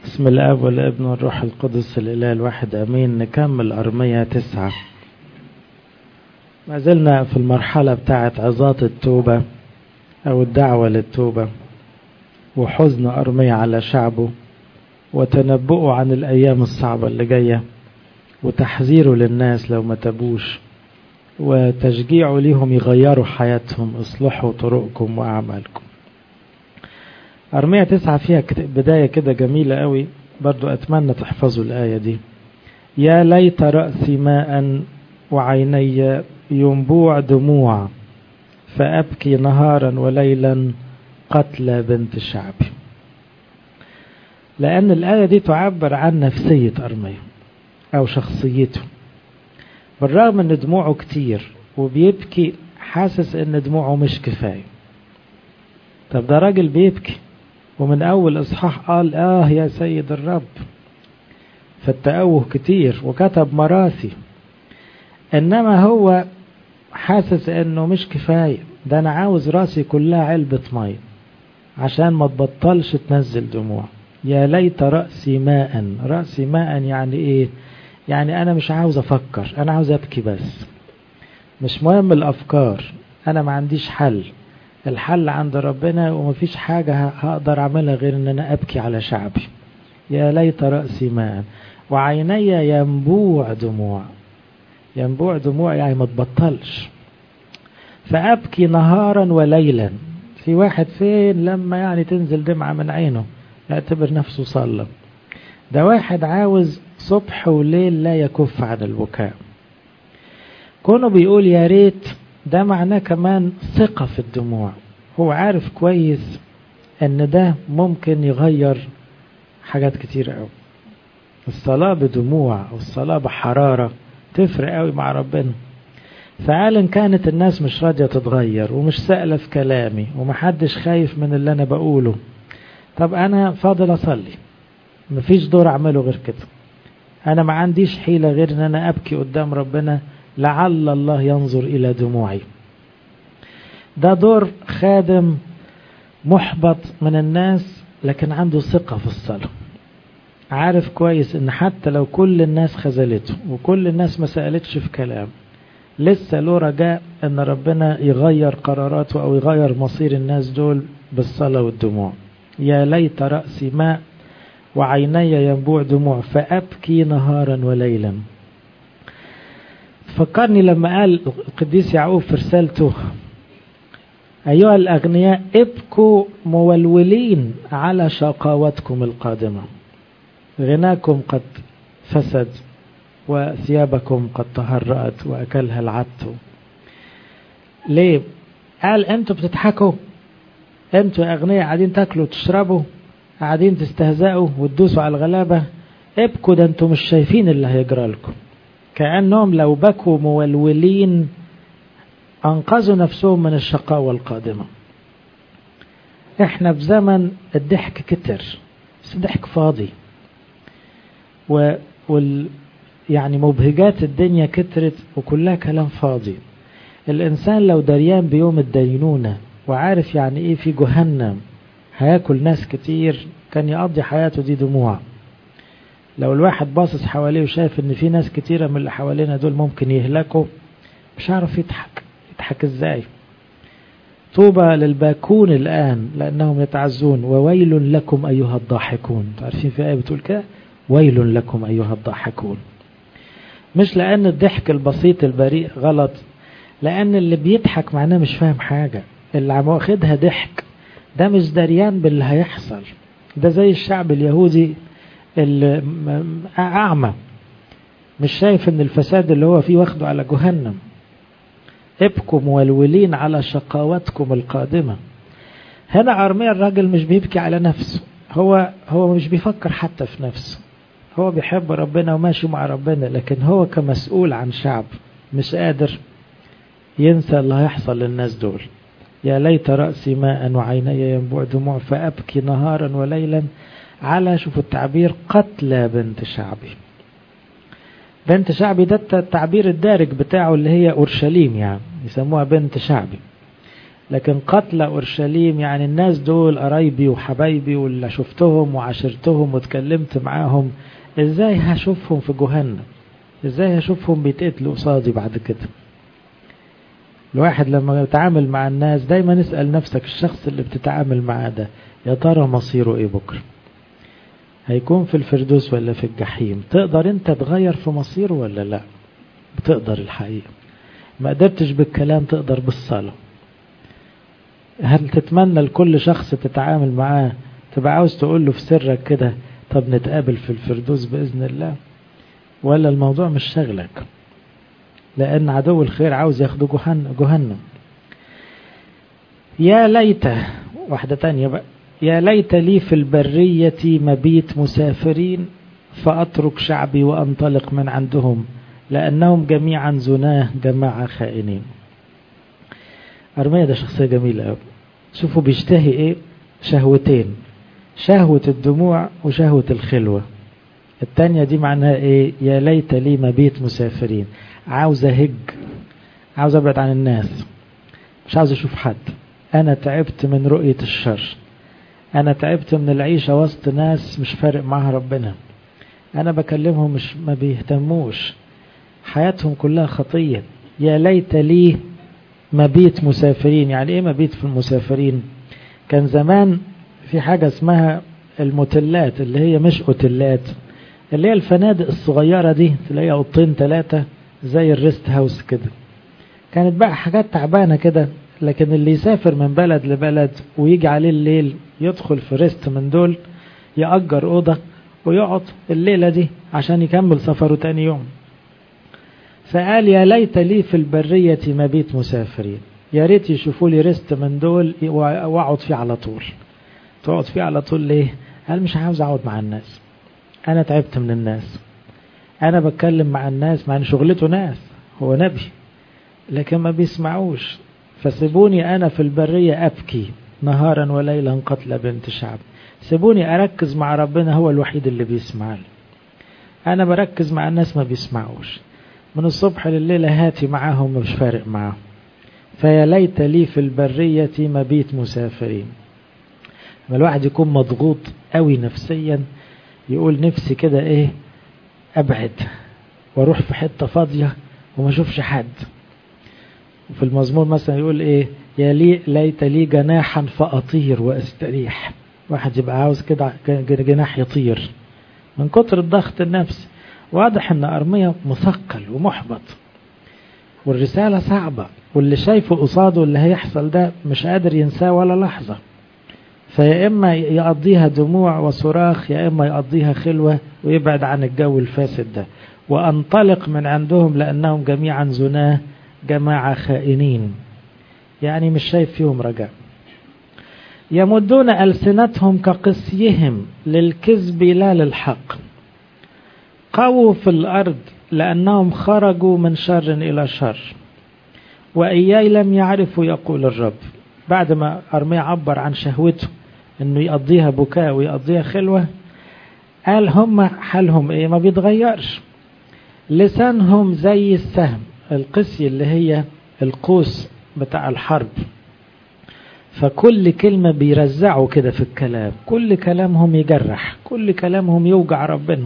بسم الاب والابن والروح القدس الاله الواحد امين نكمل ارمية تسعة ما زلنا في المرحلة بتاعة عظات التوبة او الدعوة للتوبة وحزن ارمية على شعبه وتنبؤه عن الايام الصعبة اللي جاية وتحذيره للناس لو ما تبوش وتشجيعه ليهم يغيروا حياتهم اصلحوا طرقكم واعمالكم أرمية تسعة فيها بداية كده جميلة قوي برضو أتمنى تحفظوا الآية دي يا ليت رأسي ماء وعيني ينبوع دموع فأبكي نهارا وليلا قتل بنت شعبي لأن الآية دي تعبر عن نفسية أرمية أو شخصيته بالرغم أن دموعه كتير وبيبكي حاسس أن دموعه مش كفاية طب ده راجل بيبكي ومن أول إصحاح قال آه يا سيد الرب فالتأوه كتير وكتب مراسي إنما هو حاسس إنه مش كفاية ده أنا عاوز راسي كلها علبة مية عشان ما تبطلش تنزل دموع يا ليت رأسي ماء رأسي ماء يعني إيه يعني أنا مش عاوز أفكر أنا عاوز أبكي بس مش مهم الأفكار أنا ما عنديش حل الحل عند ربنا ومفيش حاجة هقدر أعملها غير إن أنا أبكي على شعبي يا ليت رأسي ماء وعيني ينبوع دموع ينبوع دموع يعني ما تبطلش فأبكي نهارا وليلا في واحد فين لما يعني تنزل دمعة من عينه يعتبر نفسه صلى ده واحد عاوز صبح وليل لا يكف عن البكاء كونه بيقول يا ريت ده معناه كمان ثقة في الدموع هو عارف كويس ان ده ممكن يغير حاجات كتير قوي الصلاة بدموع والصلاة بحرارة تفرق قوي مع ربنا فعلا كانت الناس مش راضية تتغير ومش سائلة في كلامي ومحدش خايف من اللي انا بقوله طب انا فاضل اصلي مفيش دور اعمله غير كده انا ما عنديش حيلة غير ان انا ابكي قدام ربنا لعل الله ينظر إلى دموعي ده دور خادم محبط من الناس لكن عنده ثقة في الصلاة عارف كويس ان حتى لو كل الناس خذلته وكل الناس ما سألتش في كلام لسه له رجاء ان ربنا يغير قراراته او يغير مصير الناس دول بالصلاة والدموع يا ليت رأسي ماء وعيني ينبوع دموع فأبكي نهارا وليلا فكرني لما قال القديس يعقوب في رسالته أيها الأغنياء ابكوا مولولين على شقاوتكم القادمة غناكم قد فسد وثيابكم قد تهرأت وأكلها العت ليه؟ قال أنتوا بتضحكوا أنتوا يا أغنياء قاعدين تاكلوا وتشربوا قاعدين تستهزئوا وتدوسوا على الغلابة ابكوا ده أنتوا مش شايفين اللي هيجرى لكم كأنهم لو بكوا مولولين أنقذوا نفسهم من الشقاوة القادمة احنا في زمن الضحك كتر بس ضحك فاضي و وال يعني مبهجات الدنيا كترت وكلها كلام فاضي الإنسان لو دريان بيوم الدينونة وعارف يعني ايه في جهنم هياكل ناس كتير كان يقضي حياته دي دموع لو الواحد باصص حواليه وشايف ان في ناس كتيرة من اللي حوالينا دول ممكن يهلكوا مش عارف يضحك يضحك ازاي طوبى للباكون الآن لأنهم يتعزون وويل لكم أيها الضاحكون عارفين في آية بتقول كده ويل لكم أيها الضاحكون مش لأن الضحك البسيط البريء غلط لأن اللي بيضحك معناه مش فاهم حاجة اللي عم واخدها ضحك ده مش دريان باللي هيحصل ده زي الشعب اليهودي أعمى مش شايف ان الفساد اللي هو فيه واخده على جهنم ابكوا مولولين على شقاوتكم القادمة هنا أرميا الراجل مش بيبكي على نفسه هو هو مش بيفكر حتى في نفسه هو بيحب ربنا وماشي مع ربنا لكن هو كمسؤول عن شعب مش قادر ينسى اللي هيحصل للناس دول يا ليت رأسي ماء وعيني ينبوع دموع فأبكي نهارا وليلا على شوفوا التعبير قتل بنت شعبي بنت شعبي ده التعبير الدارج بتاعه اللي هي أورشليم يعني يسموها بنت شعبي لكن قتل أورشليم يعني الناس دول قرايبي وحبايبي واللي شفتهم وعاشرتهم واتكلمت معاهم ازاي هشوفهم في جهنم ازاي هشوفهم بيتقتلوا قصادي بعد كده الواحد لما يتعامل مع الناس دايما اسأل نفسك الشخص اللي بتتعامل معاه ده يا ترى مصيره ايه بكرة هيكون في الفردوس ولا في الجحيم تقدر انت تغير في مصيره ولا لا بتقدر الحقيقة ما قدرتش بالكلام تقدر بالصلاة هل تتمنى لكل شخص تتعامل معاه تبقى عاوز تقول له في سرك كده طب نتقابل في الفردوس بإذن الله ولا الموضوع مش شغلك لأن عدو الخير عاوز ياخده جهنم يا ليت واحدة تانية بقى يا ليت لي في البرية مبيت مسافرين فأترك شعبي وأنطلق من عندهم لأنهم جميعا زناه جماعة خائنين أرميا ده شخصية جميلة أوي شوفوا بيشتهي إيه شهوتين شهوة الدموع وشهوة الخلوة التانية دي معناها إيه يا ليت لي مبيت مسافرين عاوز أهج عاوز أبعد عن الناس مش عاوز أشوف حد أنا تعبت من رؤية الشر أنا تعبت من العيشة وسط ناس مش فارق معها ربنا أنا بكلمهم مش ما بيهتموش حياتهم كلها خطية يا ليت لي مبيت مسافرين يعني ايه مبيت في المسافرين كان زمان في حاجة اسمها الموتيلات اللي هي مش اوتيلات اللي هي الفنادق الصغيرة دي تلاقيها اوضتين ثلاثة زي الريست هاوس كده كانت بقى حاجات تعبانة كده لكن اللي يسافر من بلد لبلد ويجي عليه الليل يدخل في ريست من دول يأجر أوضة ويقعد الليلة دي عشان يكمل سفره تاني يوم فقال يا ليت لي في البرية مبيت مسافرين يا ريت يشوفوا لي ريست من دول واقعد فيه على طول تقعد فيه على طول ليه قال مش عاوز اقعد مع الناس انا تعبت من الناس انا بتكلم مع الناس مع ان شغلته ناس هو نبي لكن ما بيسمعوش فسيبوني انا في البرية ابكي نهارا وليلا قتل بنت شعب سيبوني اركز مع ربنا هو الوحيد اللي بيسمعني انا بركز مع الناس ما بيسمعوش من الصبح لليلة هاتي معاهم مش فارق معاهم فيا ليت لي في البرية مبيت مسافرين لما الواحد يكون مضغوط قوي نفسيا يقول نفسي كده ايه ابعد واروح في حتة فاضية وما اشوفش حد وفي المزمور مثلا يقول ايه يا لي ليت لي جناحا فاطير واستريح واحد يبقى عاوز كده جناح يطير من كتر الضغط النفسي واضح ان ارميا مثقل ومحبط والرسالة صعبة واللي شايفه قصاده اللي هيحصل ده مش قادر ينساه ولا لحظة فيا إما يقضيها دموع وصراخ يا إما يقضيها خلوة ويبعد عن الجو الفاسد ده وأنطلق من عندهم لأنهم جميعا زناه جماعة خائنين يعني مش شايف فيهم رجاء يمدون ألسنتهم كقسيهم للكذب لا للحق قووا في الأرض لأنهم خرجوا من شر إلى شر وإياي لم يعرفوا يقول الرب بعد ما أرميا عبر عن شهوته أنه يقضيها بكاء ويقضيها خلوة قال هم حالهم إيه ما بيتغيرش لسانهم زي السهم القسي اللي هي القوس بتاع الحرب فكل كلمة بيرزعوا كده في الكلام كل كلامهم يجرح كل كلامهم يوجع ربنا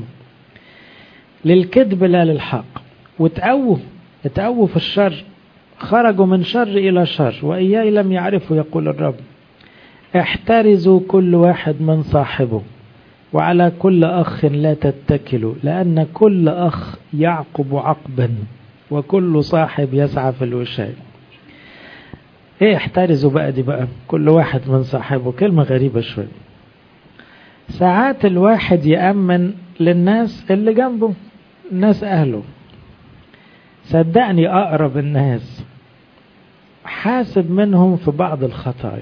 للكذب لا للحق وتقووا اتقووا في الشر خرجوا من شر إلى شر وإياي لم يعرفوا يقول الرب احترزوا كل واحد من صاحبه وعلى كل أخ لا تتكلوا لأن كل أخ يعقب عقبا وكل صاحب يسعى في الوشاية ايه احترزوا بقى دي بقى كل واحد من صاحبه كلمة غريبة شوية ساعات الواحد يأمن للناس اللي جنبه الناس أهله صدقني أقرب الناس حاسب منهم في بعض الخطايا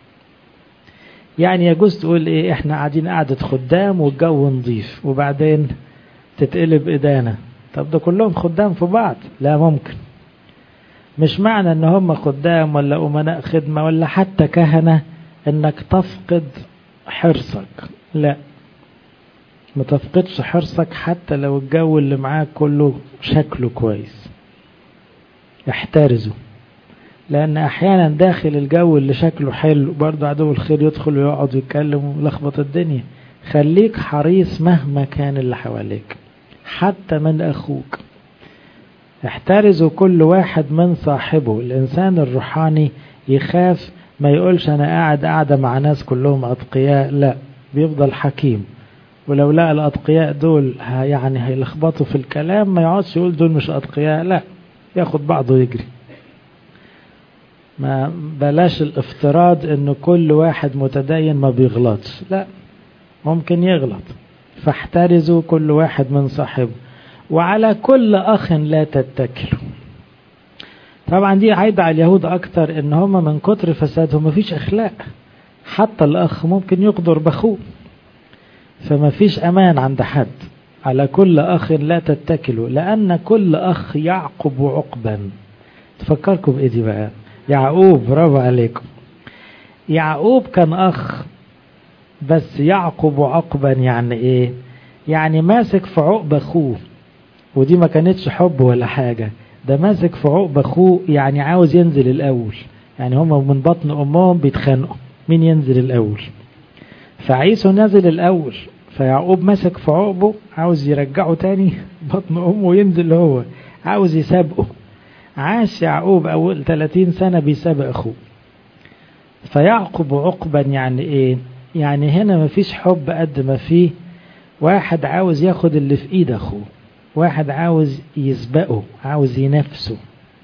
يعني يجوز تقول ايه احنا قاعدين قعدة خدام والجو نظيف وبعدين تتقلب ايدانا طب ده كلهم خدام في بعض لا ممكن مش معنى ان هم خدام ولا امناء خدمة ولا حتى كهنة انك تفقد حرصك لا ما تفقدش حرصك حتى لو الجو اللي معاك كله شكله كويس احترزوا لأن أحيانا داخل الجو اللي شكله حلو برضه عدو الخير يدخل ويقعد ويتكلم ويلخبط الدنيا خليك حريص مهما كان اللي حواليك حتى من أخوك احترزوا كل واحد من صاحبه الإنسان الروحاني يخاف ما يقولش أنا قاعد قاعدة مع ناس كلهم أتقياء لا بيفضل حكيم ولو لقى الأتقياء دول يعني هيلخبطوا في الكلام ما يقعدش يقول دول مش أتقياء لا ياخد بعضه ويجري ما بلاش الافتراض ان كل واحد متدين ما بيغلطش لا ممكن يغلط فاحترزوا كل واحد من صاحبه وعلى كل اخ لا تتكلوا طبعا دي عايدة على اليهود اكتر ان هم من كتر فسادهم مفيش اخلاق حتى الاخ ممكن يقدر باخوه فما فيش امان عند حد على كل اخ لا تتكلوا لان كل اخ يعقب عقبا تفكركم بايه دي بقى يعقوب برافو عليكم يعقوب كان اخ بس يعقب عقبا يعني ايه يعني ماسك في عقب اخوه ودي ما كانتش حب ولا حاجة ده ماسك في عقب اخوه يعني عاوز ينزل الاول يعني هما من بطن امهم بيتخانقوا مين ينزل الاول فعيسو نزل الاول فيعقوب مسك في عقبه عاوز يرجعه تاني بطن امه وينزل هو عاوز يسابقه عاش يعقوب أول 30 سنة بيسابق أخوه فيعقب عقبا يعني إيه يعني هنا مفيش حب قد ما فيه واحد عاوز ياخد اللي في إيد أخوه واحد عاوز يسبقه عاوز ينافسه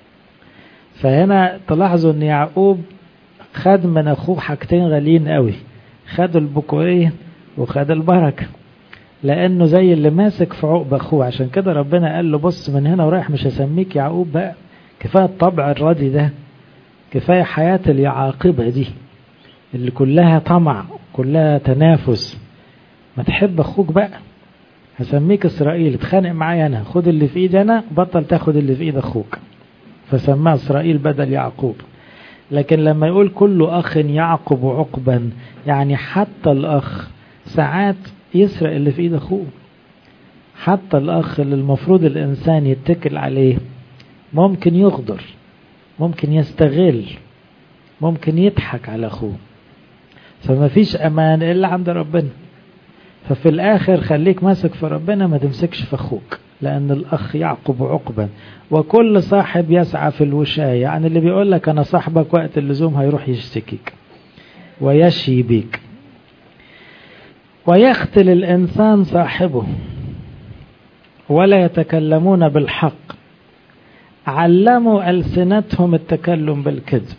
فهنا تلاحظوا ان يعقوب خد من اخوه حاجتين غاليين قوي خد البكورية وخد البركة لانه زي اللي ماسك في عقب اخوه عشان كده ربنا قال له بص من هنا ورايح مش هسميك يعقوب بقى كفاية الطبع الراضي ده كفاية حياة اليعاقبة دي اللي كلها طمع كلها تنافس ما تحب اخوك بقى هسميك اسرائيل اتخانق معايا انا خد اللي في ايدي انا بطل تاخد اللي في ايد اخوك فسماه اسرائيل بدل يعقوب لكن لما يقول كل اخ يعقب عقبا يعني حتى الاخ ساعات يسرق اللي في ايد اخوه حتى الاخ اللي المفروض الانسان يتكل عليه ممكن يغدر ممكن يستغل ممكن يضحك على اخوه فما فيش امان الا عند ربنا ففي الاخر خليك ماسك في ربنا ما تمسكش في اخوك لان الاخ يعقب عقبا وكل صاحب يسعى في الوشاية يعني اللي بيقول لك انا صاحبك وقت اللزوم هيروح يشتكيك ويشي بيك ويختل الانسان صاحبه ولا يتكلمون بالحق علموا ألسنتهم التكلم بالكذب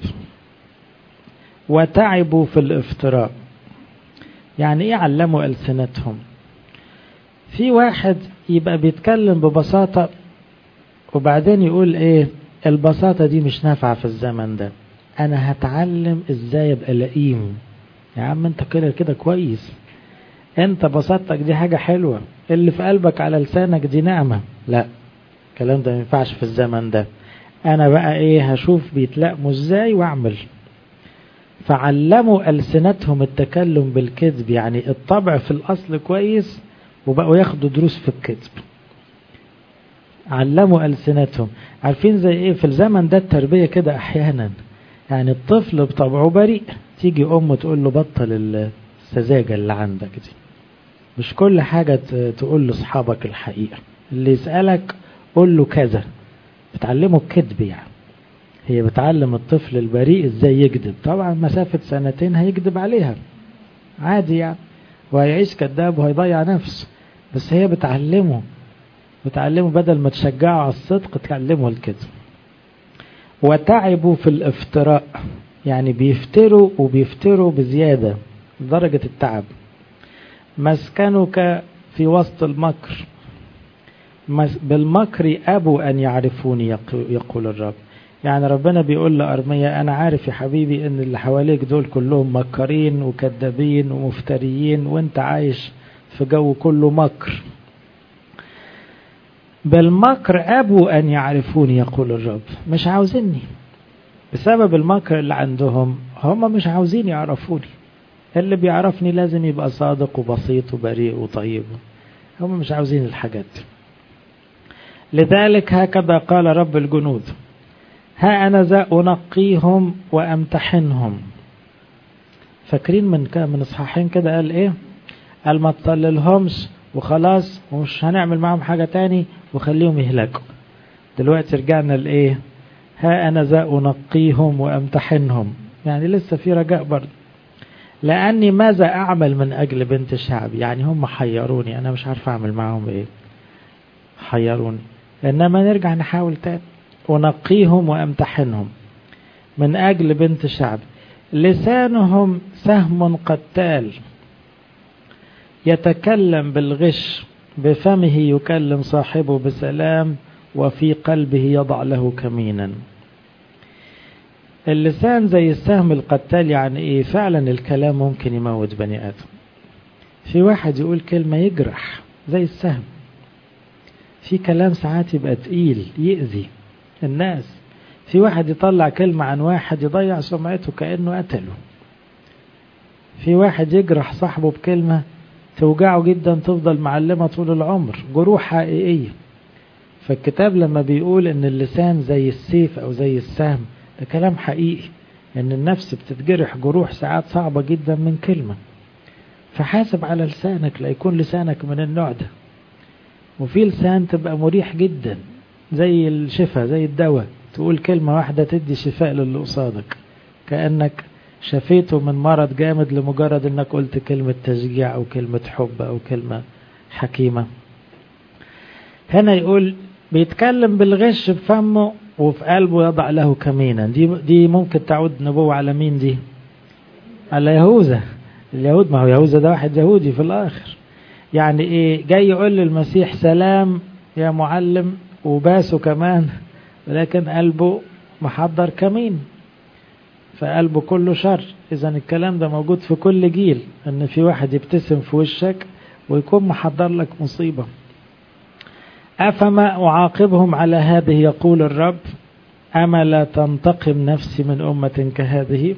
وتعبوا في الافتراء يعني ايه علموا ألسنتهم في واحد يبقى بيتكلم ببساطة وبعدين يقول ايه البساطة دي مش نافعة في الزمن ده انا هتعلم ازاي ابقى لئيم يا عم انت كده كده كويس انت بساطتك دي حاجة حلوة اللي في قلبك على لسانك دي نعمة لا الكلام ده ما ينفعش في الزمن ده انا بقى ايه هشوف بيتلقموا ازاي واعمل فعلموا ألسنتهم التكلم بالكذب يعني الطبع في الأصل كويس وبقوا ياخدوا دروس في الكذب علموا ألسنتهم عارفين زي ايه في الزمن ده التربية كده احيانا يعني الطفل بطبعه بريء تيجي امه تقول له بطل السذاجة اللي عندك دي مش كل حاجة تقول لاصحابك الحقيقة اللي يسألك قول له كذا بتعلمه الكذب يعني هي بتعلم الطفل البريء ازاي يكذب طبعا مسافة سنتين هيكذب عليها عادي يعني وهيعيش كذاب وهيضيع نفسه بس هي بتعلمه بتعلمه بدل ما تشجعه على الصدق تعلمه الكذب وتعبوا في الافتراء يعني بيفتروا وبيفتروا بزيادة لدرجة التعب مسكنك في وسط المكر بالمكر أبوا أن يعرفوني يقول الرب يعني ربنا بيقول لأرميا أنا عارف يا حبيبي أن اللي حواليك دول كلهم مكرين وكذابين ومفتريين وانت عايش في جو كله مكر بالمكر أبوا أن يعرفوني يقول الرب مش عاوزيني بسبب المكر اللي عندهم هم مش عاوزين يعرفوني اللي بيعرفني لازم يبقى صادق وبسيط وبريء وطيب هم مش عاوزين الحاجات دي لذلك هكذا قال رب الجنود ها أنا ذا أنقيهم وأمتحنهم فاكرين من من إصحاحين كده قال إيه قال ما تطللهمش وخلاص ومش هنعمل معاهم حاجة تاني وخليهم يهلكوا دلوقتي رجعنا لإيه ها أنا ذا أنقيهم وأمتحنهم يعني لسه في رجاء برضه لأني ماذا أعمل من أجل بنت الشعب يعني هم حيروني أنا مش عارف أعمل معاهم إيه حيروني إنما نرجع نحاول تاني أنقيهم وأمتحنهم من أجل بنت الشعب لسانهم سهم قتال يتكلم بالغش بفمه يكلم صاحبه بسلام وفي قلبه يضع له كمينا اللسان زي السهم القتال يعني ايه فعلا الكلام ممكن يموت بني ادم في واحد يقول كلمة يجرح زي السهم في كلام ساعات يبقى تقيل يأذي الناس في واحد يطلع كلمة عن واحد يضيع سمعته كأنه قتله في واحد يجرح صاحبه بكلمة توجعه جدا تفضل معلمة طول العمر جروح حقيقية فالكتاب لما بيقول ان اللسان زي السيف او زي السهم ده كلام حقيقي ان النفس بتتجرح جروح ساعات صعبة جدا من كلمة فحاسب على لسانك لا يكون لسانك من النوع ده وفي لسان تبقى مريح جدا زي الشفاء زي الدواء تقول كلمة واحدة تدي شفاء للي قصادك كأنك شفيته من مرض جامد لمجرد انك قلت كلمة تشجيع او كلمة حب او كلمة حكيمة هنا يقول بيتكلم بالغش بفمه وفي قلبه يضع له كمينا دي دي ممكن تعود نبوة على مين دي على يهوذا اليهود ما هو يهوذا ده واحد يهودي في الاخر يعني ايه جاي يقول للمسيح سلام يا معلم وباسه كمان ولكن قلبه محضر كمين فقلبه كله شر اذا الكلام ده موجود في كل جيل ان في واحد يبتسم في وشك ويكون محضر لك مصيبة أفما أعاقبهم على هذه يقول الرب أما لا تنتقم نفسي من أمة كهذه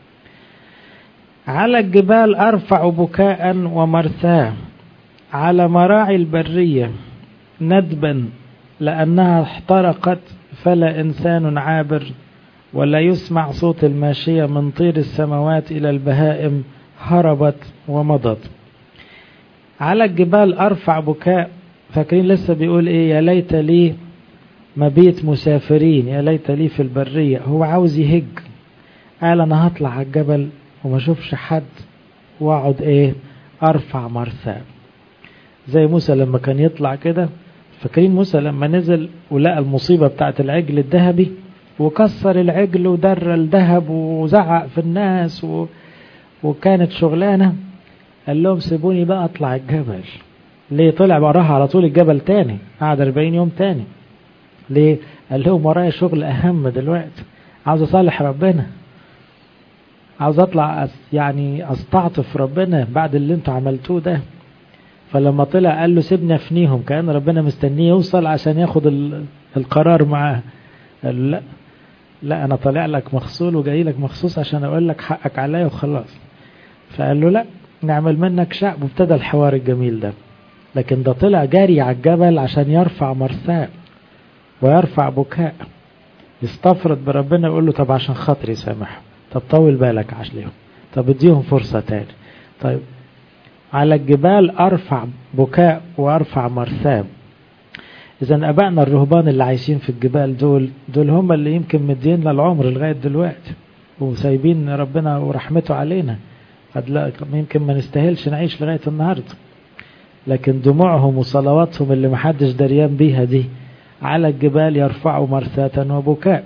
على الجبال أرفع بكاء ومرثاه على مراعي البرية ندبا لأنها احترقت فلا إنسان عابر ولا يسمع صوت الماشية من طير السماوات إلى البهائم هربت ومضت على الجبال أرفع بكاء فاكرين لسه بيقول إيه يا ليت لي مبيت مسافرين يا ليت لي في البرية هو عاوز يهج قال أنا هطلع على الجبل وما أشوفش حد وأقعد إيه أرفع مرثاه زي موسى لما كان يطلع كده فاكرين موسى لما نزل ولقى المصيبة بتاعت العجل الذهبي وكسر العجل ودر الذهب وزعق في الناس و... وكانت شغلانة قال لهم سيبوني بقى اطلع الجبل ليه طلع وراها على طول الجبل تاني قعد 40 يوم تاني ليه قال لهم ورايا شغل اهم دلوقتي عاوز اصالح ربنا عاوز اطلع أس يعني استعطف ربنا بعد اللي انتوا عملتوه ده فلما طلع قال له سيبني افنيهم كان ربنا مستنيه يوصل عشان ياخد القرار معاه قال له لا لا انا طالع لك مخصول وجاي لك مخصوص عشان اقول لك حقك عليا وخلاص فقال له لا نعمل منك شعب وابتدى الحوار الجميل ده لكن ده طلع جاري على الجبل عشان يرفع مرثاء ويرفع بكاء يستفرد بربنا يقول له طب عشان خاطري سامح طب طول بالك عشليهم طب اديهم فرصة تاني طيب على الجبال أرفع بكاء وأرفع مرثاة إذا أبائنا الرهبان اللي عايشين في الجبال دول دول هم اللي يمكن مدين للعمر لغاية دلوقتي وسايبين ربنا ورحمته علينا قد لا يمكن ما نستاهلش نعيش لغاية النهاردة لكن دموعهم وصلواتهم اللي محدش دريان بيها دي على الجبال يرفعوا مرثاة وبكاء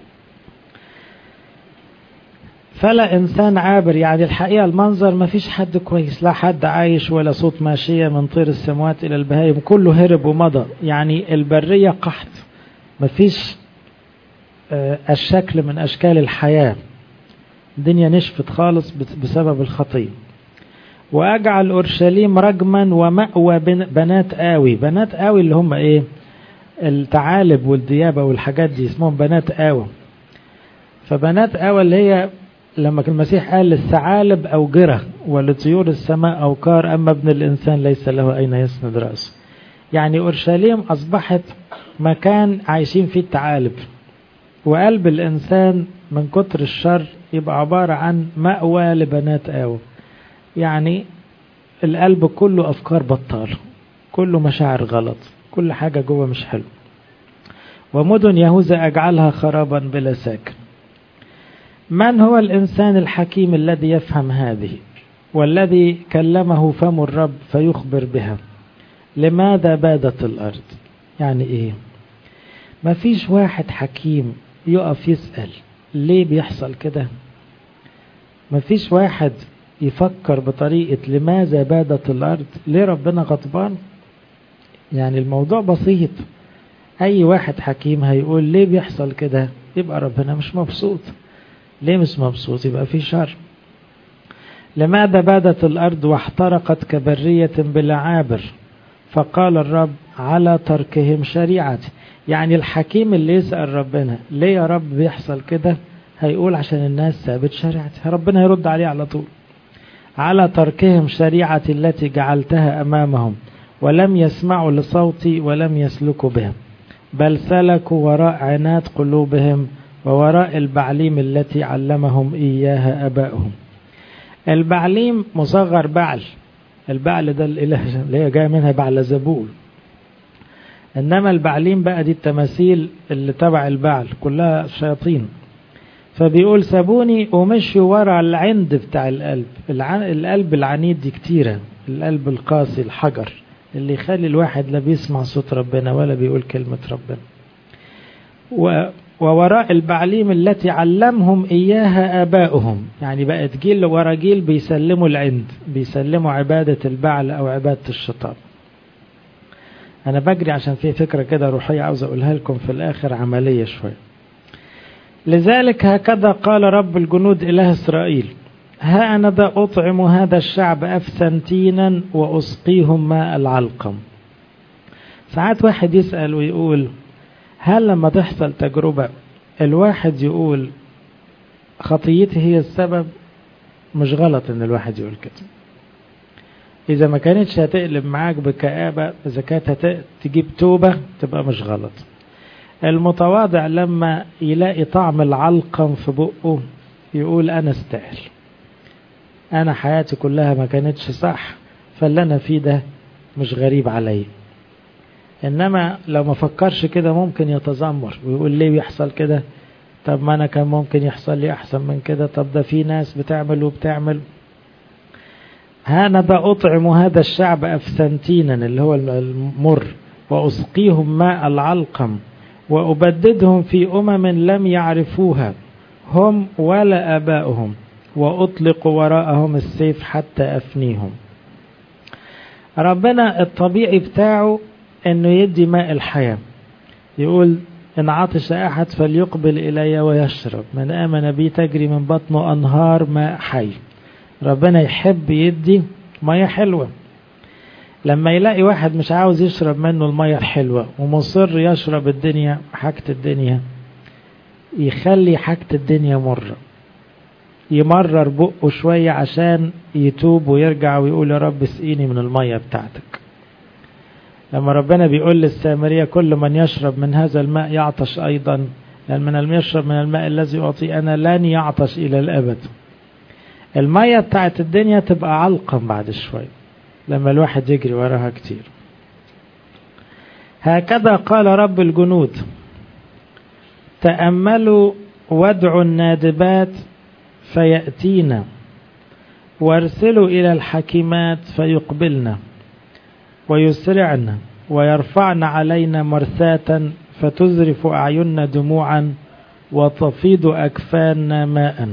فلا إنسان عابر يعني الحقيقة المنظر ما فيش حد كويس لا حد عايش ولا صوت ماشية من طير السماوات إلى البهايم كله هرب ومضى يعني البرية قحط ما فيش الشكل من أشكال الحياة الدنيا نشفت خالص بسبب الخطية وأجعل أورشليم رجما ومأوى بنات آوي بنات آوي اللي هم إيه الثعالب والديابة والحاجات دي اسمهم بنات آوى فبنات آوى اللي هي لما المسيح قال للثعالب أوجرة ولطيور السماء أوكار أما ابن الإنسان ليس له أين يسند رأسه يعني أورشليم أصبحت مكان عايشين فيه الثعالب وقلب الإنسان من كتر الشر يبقى عبارة عن مأوى لبنات آوى يعني القلب كله أفكار بطالة كله مشاعر غلط كل حاجة جوه مش حلو ومدن يهوذا أجعلها خرابا بلا ساكن من هو الإنسان الحكيم الذي يفهم هذه والذي كلمه فم الرب فيخبر بها لماذا بادت الأرض يعني إيه ما فيش واحد حكيم يقف يسأل ليه بيحصل كده ما فيش واحد يفكر بطريقة لماذا بادت الأرض ليه ربنا غضبان يعني الموضوع بسيط أي واحد حكيم هيقول ليه بيحصل كده يبقى ربنا مش مبسوط ليه مش مبسوط يبقى في شر لماذا بادت الأرض واحترقت كبرية بلا عابر فقال الرب على تركهم شريعتي يعني الحكيم اللي يسأل ربنا ليه يا رب بيحصل كده هيقول عشان الناس سابت شريعتي ربنا يرد عليه على طول على تركهم شريعتي التي جعلتها أمامهم ولم يسمعوا لصوتي ولم يسلكوا بهم بل سلكوا وراء عناد قلوبهم ووراء البعليم التي علمهم إياها أبائهم البعليم مصغر بعل البعل ده الإله اللي هي جاية منها بعل زبول إنما البعليم بقى دي التماثيل اللي تبع البعل كلها شياطين فبيقول سابوني ومشوا ورا العند بتاع القلب القلب العنيد دي كتيرة القلب القاسي الحجر اللي يخلي الواحد لا بيسمع صوت ربنا ولا بيقول كلمة ربنا و ووراء البعليم التي علمهم إياها آباؤهم يعني بقت جيل ورا جيل بيسلموا العند بيسلموا عبادة البعل أو عبادة الشيطان أنا بجري عشان في فكرة كده روحية عاوز أقولها لكم في الآخر عملية شوية لذلك هكذا قال رب الجنود إله إسرائيل ها أنا ذا أطعم هذا الشعب أفسنتينا وأسقيهم ماء العلقم ساعات واحد يسأل ويقول هل لما تحصل تجربة الواحد يقول خطيتي هي السبب مش غلط ان الواحد يقول كده اذا ما كانتش هتقلب معاك بكآبة اذا كانت تجيب توبة تبقى مش غلط المتواضع لما يلاقي طعم العلقم في بقه يقول انا استاهل انا حياتي كلها ما كانتش صح فاللي انا فيه ده مش غريب عليا انما لو ما فكرش كده ممكن يتذمر ويقول ليه بيحصل كده طب ما انا كان ممكن يحصل لي احسن من كده طب ده في ناس بتعمل وبتعمل هانذا اطعم هذا الشعب افسنتينا اللي هو المر واسقيهم ماء العلقم وابددهم في امم لم يعرفوها هم ولا اباؤهم واطلق وراءهم السيف حتى افنيهم ربنا الطبيعي بتاعه انه يدي ماء الحياة يقول ان عطش احد فليقبل الي ويشرب من امن بي تجري من بطنه انهار ماء حي ربنا يحب يدي مية حلوة لما يلاقي واحد مش عاوز يشرب منه المية الحلوة ومصر يشرب الدنيا حاجة الدنيا يخلي حاجة الدنيا مرة يمرر بقه شوية عشان يتوب ويرجع ويقول يا رب اسقيني من المية بتاعتك لما ربنا بيقول للسامرية كل من يشرب من هذا الماء يعطش أيضا لأن من لم يشرب من الماء الذي أعطي أنا لن يعطش إلى الأبد المية بتاعت الدنيا تبقى علقم بعد شوية لما الواحد يجري وراها كتير هكذا قال رب الجنود تأملوا وادعوا النادبات فيأتينا وارسلوا إلى الحكيمات فيقبلنا ويسرعن ويرفعن علينا مرثاة فتزرف أعيننا دموعا وتفيض أكفاننا ماء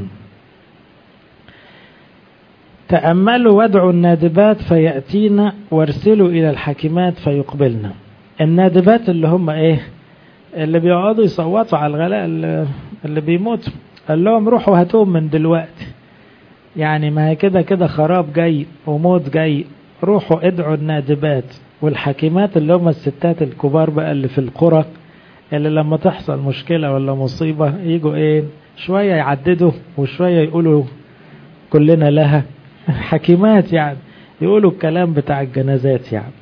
تأملوا وادعوا النادبات فيأتينا وارسلوا إلى الحكيمات فيقبلنا النادبات اللي هم إيه اللي بيقعدوا يصوتوا على الغلاء اللي بيموتوا قال لهم روحوا هاتوهم من دلوقتي يعني ما هي كده كده خراب جاي وموت جاي روحوا ادعوا النادبات والحكيمات اللي هم الستات الكبار بقى اللي في القرى اللي لما تحصل مشكلة ولا مصيبة يجوا ايه شوية يعددوا وشوية يقولوا كلنا لها حكيمات يعني يقولوا الكلام بتاع الجنازات يعني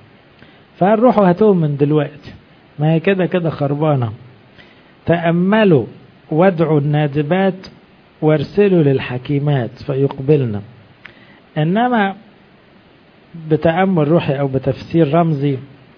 فنروحوا هاتوهم من دلوقتي ما هي كده كده خربانة تأملوا وادعوا النادبات وارسلوا للحكيمات فيقبلنا إنما بتأمل روحي أو بتفسير رمزي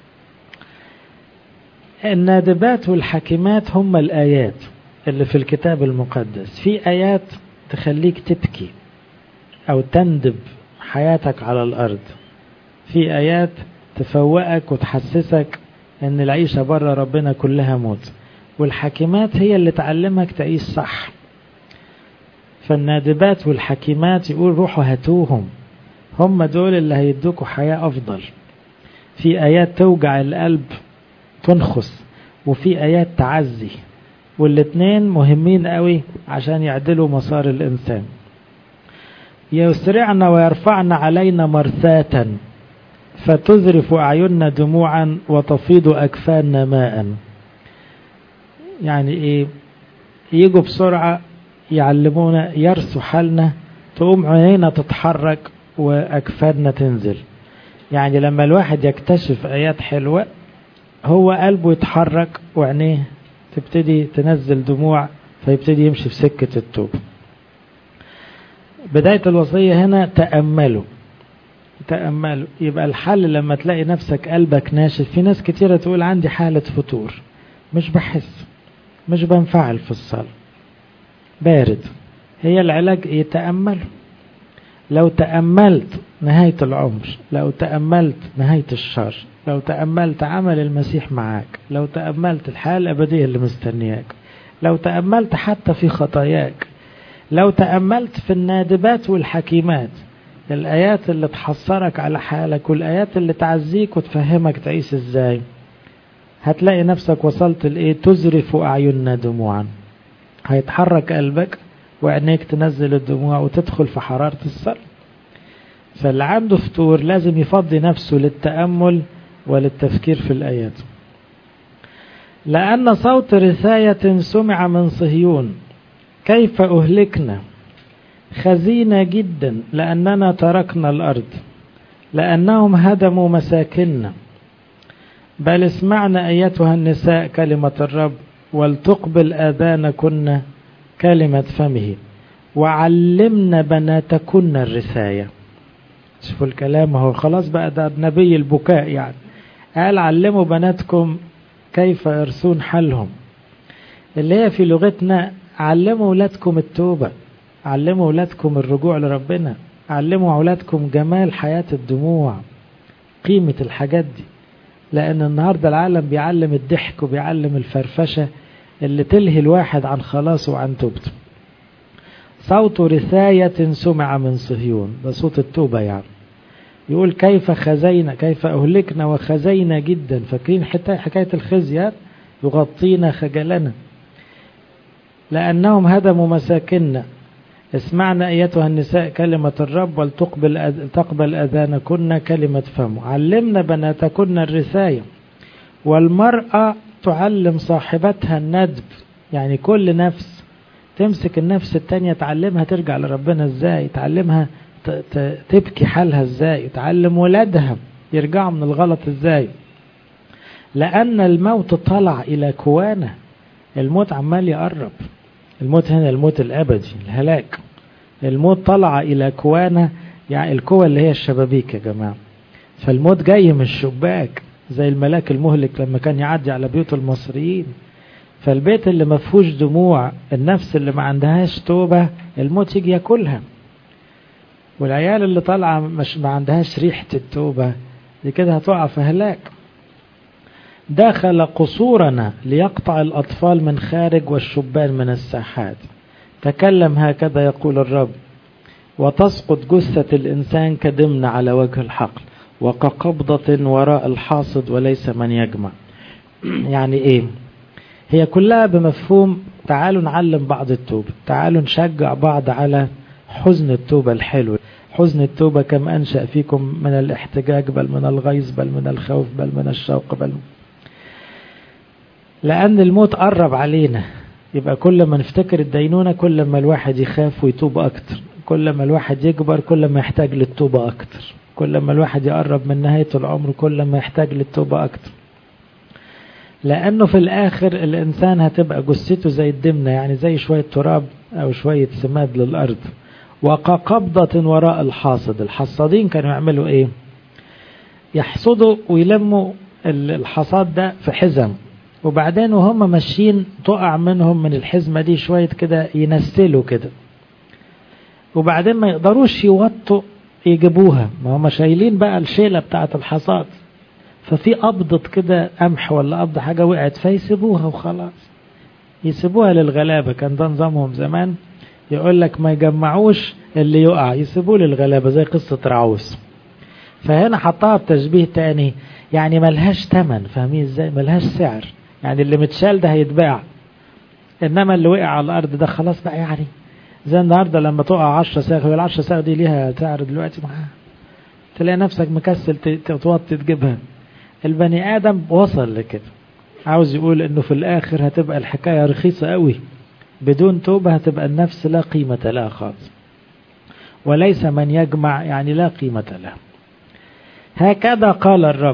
النادبات والحكيمات هم الآيات اللي في الكتاب المقدس في آيات تخليك تبكي أو تندب حياتك على الأرض في آيات تفوقك وتحسسك أن العيشة بره ربنا كلها موت والحكيمات هي اللي تعلمك تعيش صح فالنادبات والحكيمات يقول روحوا هاتوهم هم دول اللي هيدوكوا حياة أفضل في آيات توجع القلب تنخس وفي آيات تعزي والاتنين مهمين قوي عشان يعدلوا مسار الإنسان يسرعن ويرفعن علينا مرثاة فتذرف أعيننا دموعا وتفيض أكفاننا ماء يعني إيه يجوا بسرعة يعلمونا يرسوا حالنا تقوم عينينا تتحرك وأكفاننا تنزل يعني لما الواحد يكتشف آيات حلوة هو قلبه يتحرك وعينيه تبتدي تنزل دموع فيبتدي يمشي في سكة التوبة بداية الوصية هنا تأملوا تأملوا يبقى الحل لما تلاقي نفسك قلبك ناشف في ناس كتيرة تقول عندي حالة فتور مش بحس مش بنفعل في الصلاة بارد هي العلاج يتأملوا لو تأملت نهاية العمر لو تأملت نهاية الشر لو تأملت عمل المسيح معاك لو تأملت الحياة الأبدية اللي مستنياك لو تأملت حتى في خطاياك لو تأملت في النادبات والحكيمات الآيات اللي تحصرك على حالك والآيات اللي تعزيك وتفهمك تعيش ازاي هتلاقي نفسك وصلت لإيه تزرف أعيننا دموعا هيتحرك قلبك وعينيك تنزل الدموع وتدخل في حرارة الصلاة فاللي عنده فتور لازم يفضي نفسه للتأمل وللتفكير في الآيات لأن صوت رثاية سمع من صهيون كيف أهلكنا خزينة جدا لأننا تركنا الأرض لأنهم هدموا مساكننا بل اسمعنا أيتها النساء كلمة الرب ولتقبل آذانكن كلمة فمه وعلمنا بناتكن الرثاية شوفوا الكلام هو خلاص بقى ده نبي البكاء يعني قال علموا بناتكم كيف يرثون حالهم اللي هي في لغتنا علموا أولادكم التوبة علموا أولادكم الرجوع لربنا علموا أولادكم جمال حياة الدموع قيمة الحاجات دي لأن النهاردة العالم بيعلم الضحك وبيعلم الفرفشة اللي تلهي الواحد عن خلاصه وعن توبته صوت رثاية سمع من صهيون ده صوت التوبة يعني يقول كيف خزينا كيف أهلكنا وخزينا جدا فاكرين حكاية الخزي يغطينا خجلنا لأنهم هدموا مساكننا اسمعنا أيتها النساء كلمة الرب ولتقبل تقبل أذانكن كلمة فمه علمنا بناتكن الرثاية والمرأة تعلم صاحبتها الندب يعني كل نفس تمسك النفس التانية تعلمها ترجع لربنا ازاي تعلمها تبكي حالها ازاي تعلم ولادها يرجعوا من الغلط ازاي لأن الموت طلع إلى كوانة الموت عمال يقرب الموت هنا الموت الأبدي الهلاك الموت طلع إلى كوانة يعني الكوة اللي هي الشبابيك يا جماعة فالموت جاي من الشباك زي الملاك المهلك لما كان يعدي على بيوت المصريين فالبيت اللي ما فيهوش دموع النفس اللي ما عندهاش توبة الموت يجي ياكلها والعيال اللي طالعة مش ما عندهاش ريحة التوبة دي كده هتقع في هلاك دخل قصورنا ليقطع الأطفال من خارج والشبان من الساحات تكلم هكذا يقول الرب وتسقط جثة الإنسان كدمن على وجه الحقل وكقبضة وراء الحاصد وليس من يجمع يعني إيه هي كلها بمفهوم تعالوا نعلم بعض التوبة تعالوا نشجع بعض على حزن التوبة الحلو حزن التوبة كم أنشأ فيكم من الاحتجاج بل من الغيظ بل من الخوف بل من الشوق بل لأن الموت قرب علينا يبقى كل ما نفتكر الدينونة كل ما الواحد يخاف ويتوب أكتر كل ما الواحد يكبر كل ما يحتاج للتوبة أكتر كل ما الواحد يقرب من نهاية العمر كل ما يحتاج للتوبة أكتر لأنه في الآخر الإنسان هتبقى جثته زي الدمنة يعني زي شوية تراب أو شوية سماد للأرض وكقبضة وراء الحاصد الحصادين كانوا يعملوا إيه يحصدوا ويلموا الحصاد ده في حزم وبعدين وهم ماشيين تقع منهم من الحزمة دي شوية كده ينسلوا كده وبعدين ما يقدروش يوطوا يجيبوها ما هم شايلين بقى الشيلة بتاعة الحصاد ففي قبضة كده قمح ولا قبضة حاجة وقعت فيسيبوها وخلاص يسيبوها للغلابة كان ده نظامهم زمان يقول لك ما يجمعوش اللي يقع يسيبوه للغلابة زي قصة رعوس فهنا حطها بتشبيه تاني يعني ملهاش تمن فاهمين ازاي ملهاش سعر يعني اللي متشال ده هيتباع انما اللي وقع على الارض ده خلاص بقى يعني زي النهارده لما تقع 10 ساغ وال 10 ساغ دي ليها سعر دلوقتي معاها تلاقي نفسك مكسل توطي تجيبها البني ادم وصل لكده عاوز يقول انه في الاخر هتبقى الحكايه رخيصه قوي بدون توبه هتبقى النفس لا قيمه لها خالص وليس من يجمع يعني لا قيمه له هكذا قال الرب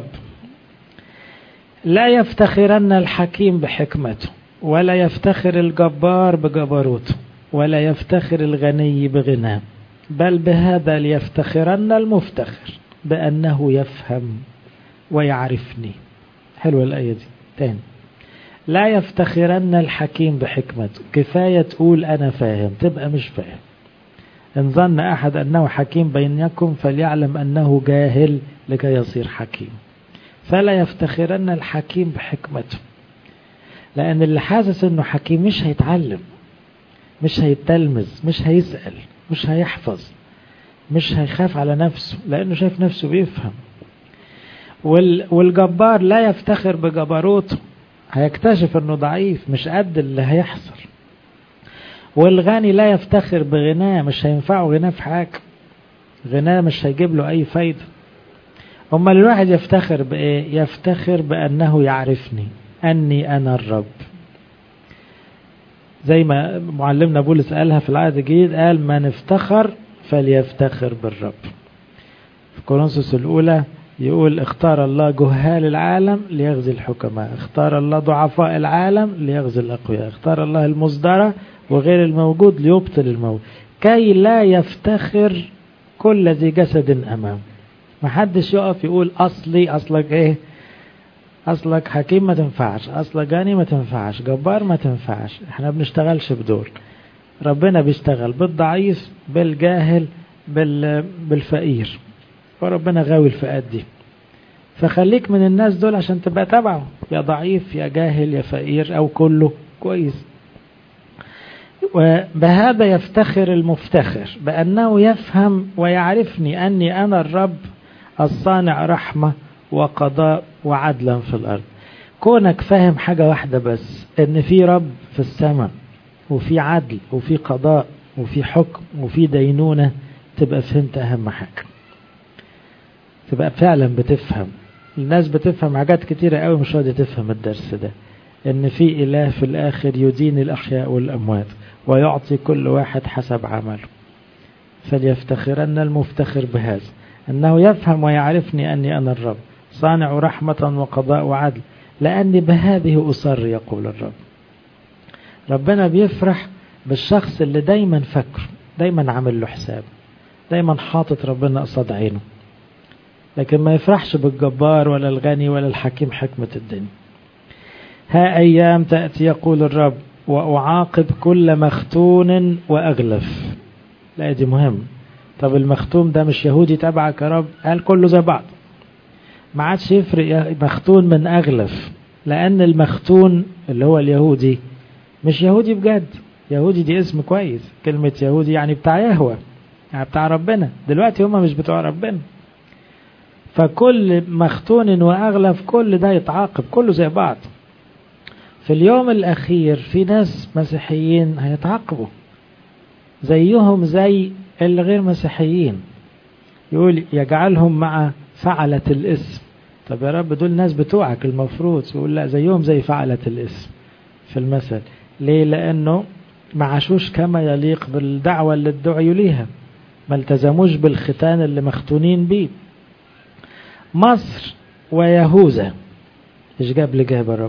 لا يفتخرن الحكيم بحكمته ولا يفتخر الجبار بجبروته ولا يفتخر الغني بغناه بل بهذا ليفتخرن المفتخر بأنه يفهم ويعرفني حلوة الآية دي تاني لا يفتخرن الحكيم بحكمته كفاية تقول أنا فاهم تبقى مش فاهم إن ظن أحد أنه حكيم بينكم فليعلم أنه جاهل لكي يصير حكيم فلا يفتخرن الحكيم بحكمته لأن اللي حاسس أنه حكيم مش هيتعلم مش هيتلمذ مش هيسأل مش هيحفظ مش هيخاف على نفسه لأنه شايف نفسه بيفهم والجبار لا يفتخر بجبروته هيكتشف انه ضعيف مش قد اللي هيحصل والغني لا يفتخر بغناه مش هينفعه غناه في حاجة غناه مش هيجيب له اي فايدة اما الواحد يفتخر بايه يفتخر بانه يعرفني اني انا الرب زي ما معلمنا بولس قالها في العهد الجديد قال من افتخر فليفتخر بالرب في كورنثوس الاولى يقول اختار الله جهال العالم ليغزي الحكماء اختار الله ضعفاء العالم ليغزي الأقوياء اختار الله المصدرة وغير الموجود ليبطل الموجود كي لا يفتخر كل ذي جسد أمام ما حدش يقف يقول أصلي أصلك إيه أصلك حكيم ما تنفعش أصلك غني ما تنفعش جبار ما تنفعش احنا بنشتغلش بدول ربنا بيشتغل بالضعيف بالجاهل بال... بالفقير وربنا غاوي الفئات دي فخليك من الناس دول عشان تبقى تبعه يا ضعيف يا جاهل يا فقير او كله كويس وبهذا يفتخر المفتخر بأنه يفهم ويعرفني أني أنا الرب الصانع رحمة وقضاء وعدلا في الأرض كونك فاهم حاجة واحدة بس أن في رب في السماء وفي عدل وفي قضاء وفي حكم وفي دينونة تبقى فهمت أهم حاجة تبقى فعلا بتفهم الناس بتفهم حاجات كتيرة قوي مش راضية تفهم الدرس ده ان في اله في الاخر يدين الاحياء والاموات ويعطي كل واحد حسب عمله فليفتخرن المفتخر بهذا انه يفهم ويعرفني اني انا الرب صانع رحمة وقضاء وعدل لاني بهذه اصر يقول الرب ربنا بيفرح بالشخص اللي دايما فكر دايما عامل له حساب دايما حاطط ربنا قصاد عينه لكن ما يفرحش بالجبار ولا الغني ولا الحكيم حكمة الدنيا ها أيام تأتي يقول الرب وأعاقب كل مختون وأغلف لا دي مهم طب المختوم ده مش يهودي تبعك يا رب قال كله زي بعض ما عادش يفرق مختون من أغلف لأن المختون اللي هو اليهودي مش يهودي بجد يهودي دي اسم كويس كلمة يهودي يعني بتاع يهوى يعني بتاع ربنا دلوقتي هما مش بتوع ربنا فكل مختون وأغلف كل ده يتعاقب كله زي بعض في اليوم الأخير في ناس مسيحيين هيتعاقبوا زيهم زي الغير مسيحيين يقول يجعلهم مع فعلة الاسم طب يا رب دول ناس بتوعك المفروض يقول لا زيهم زي فعلة الاسم في المثل ليه لأنه ما عاشوش كما يليق بالدعوة اللي ادعوا ليها ما التزموش بالختان اللي مختونين بيه مصر ويهوذا ايش جاب لي جاب الرب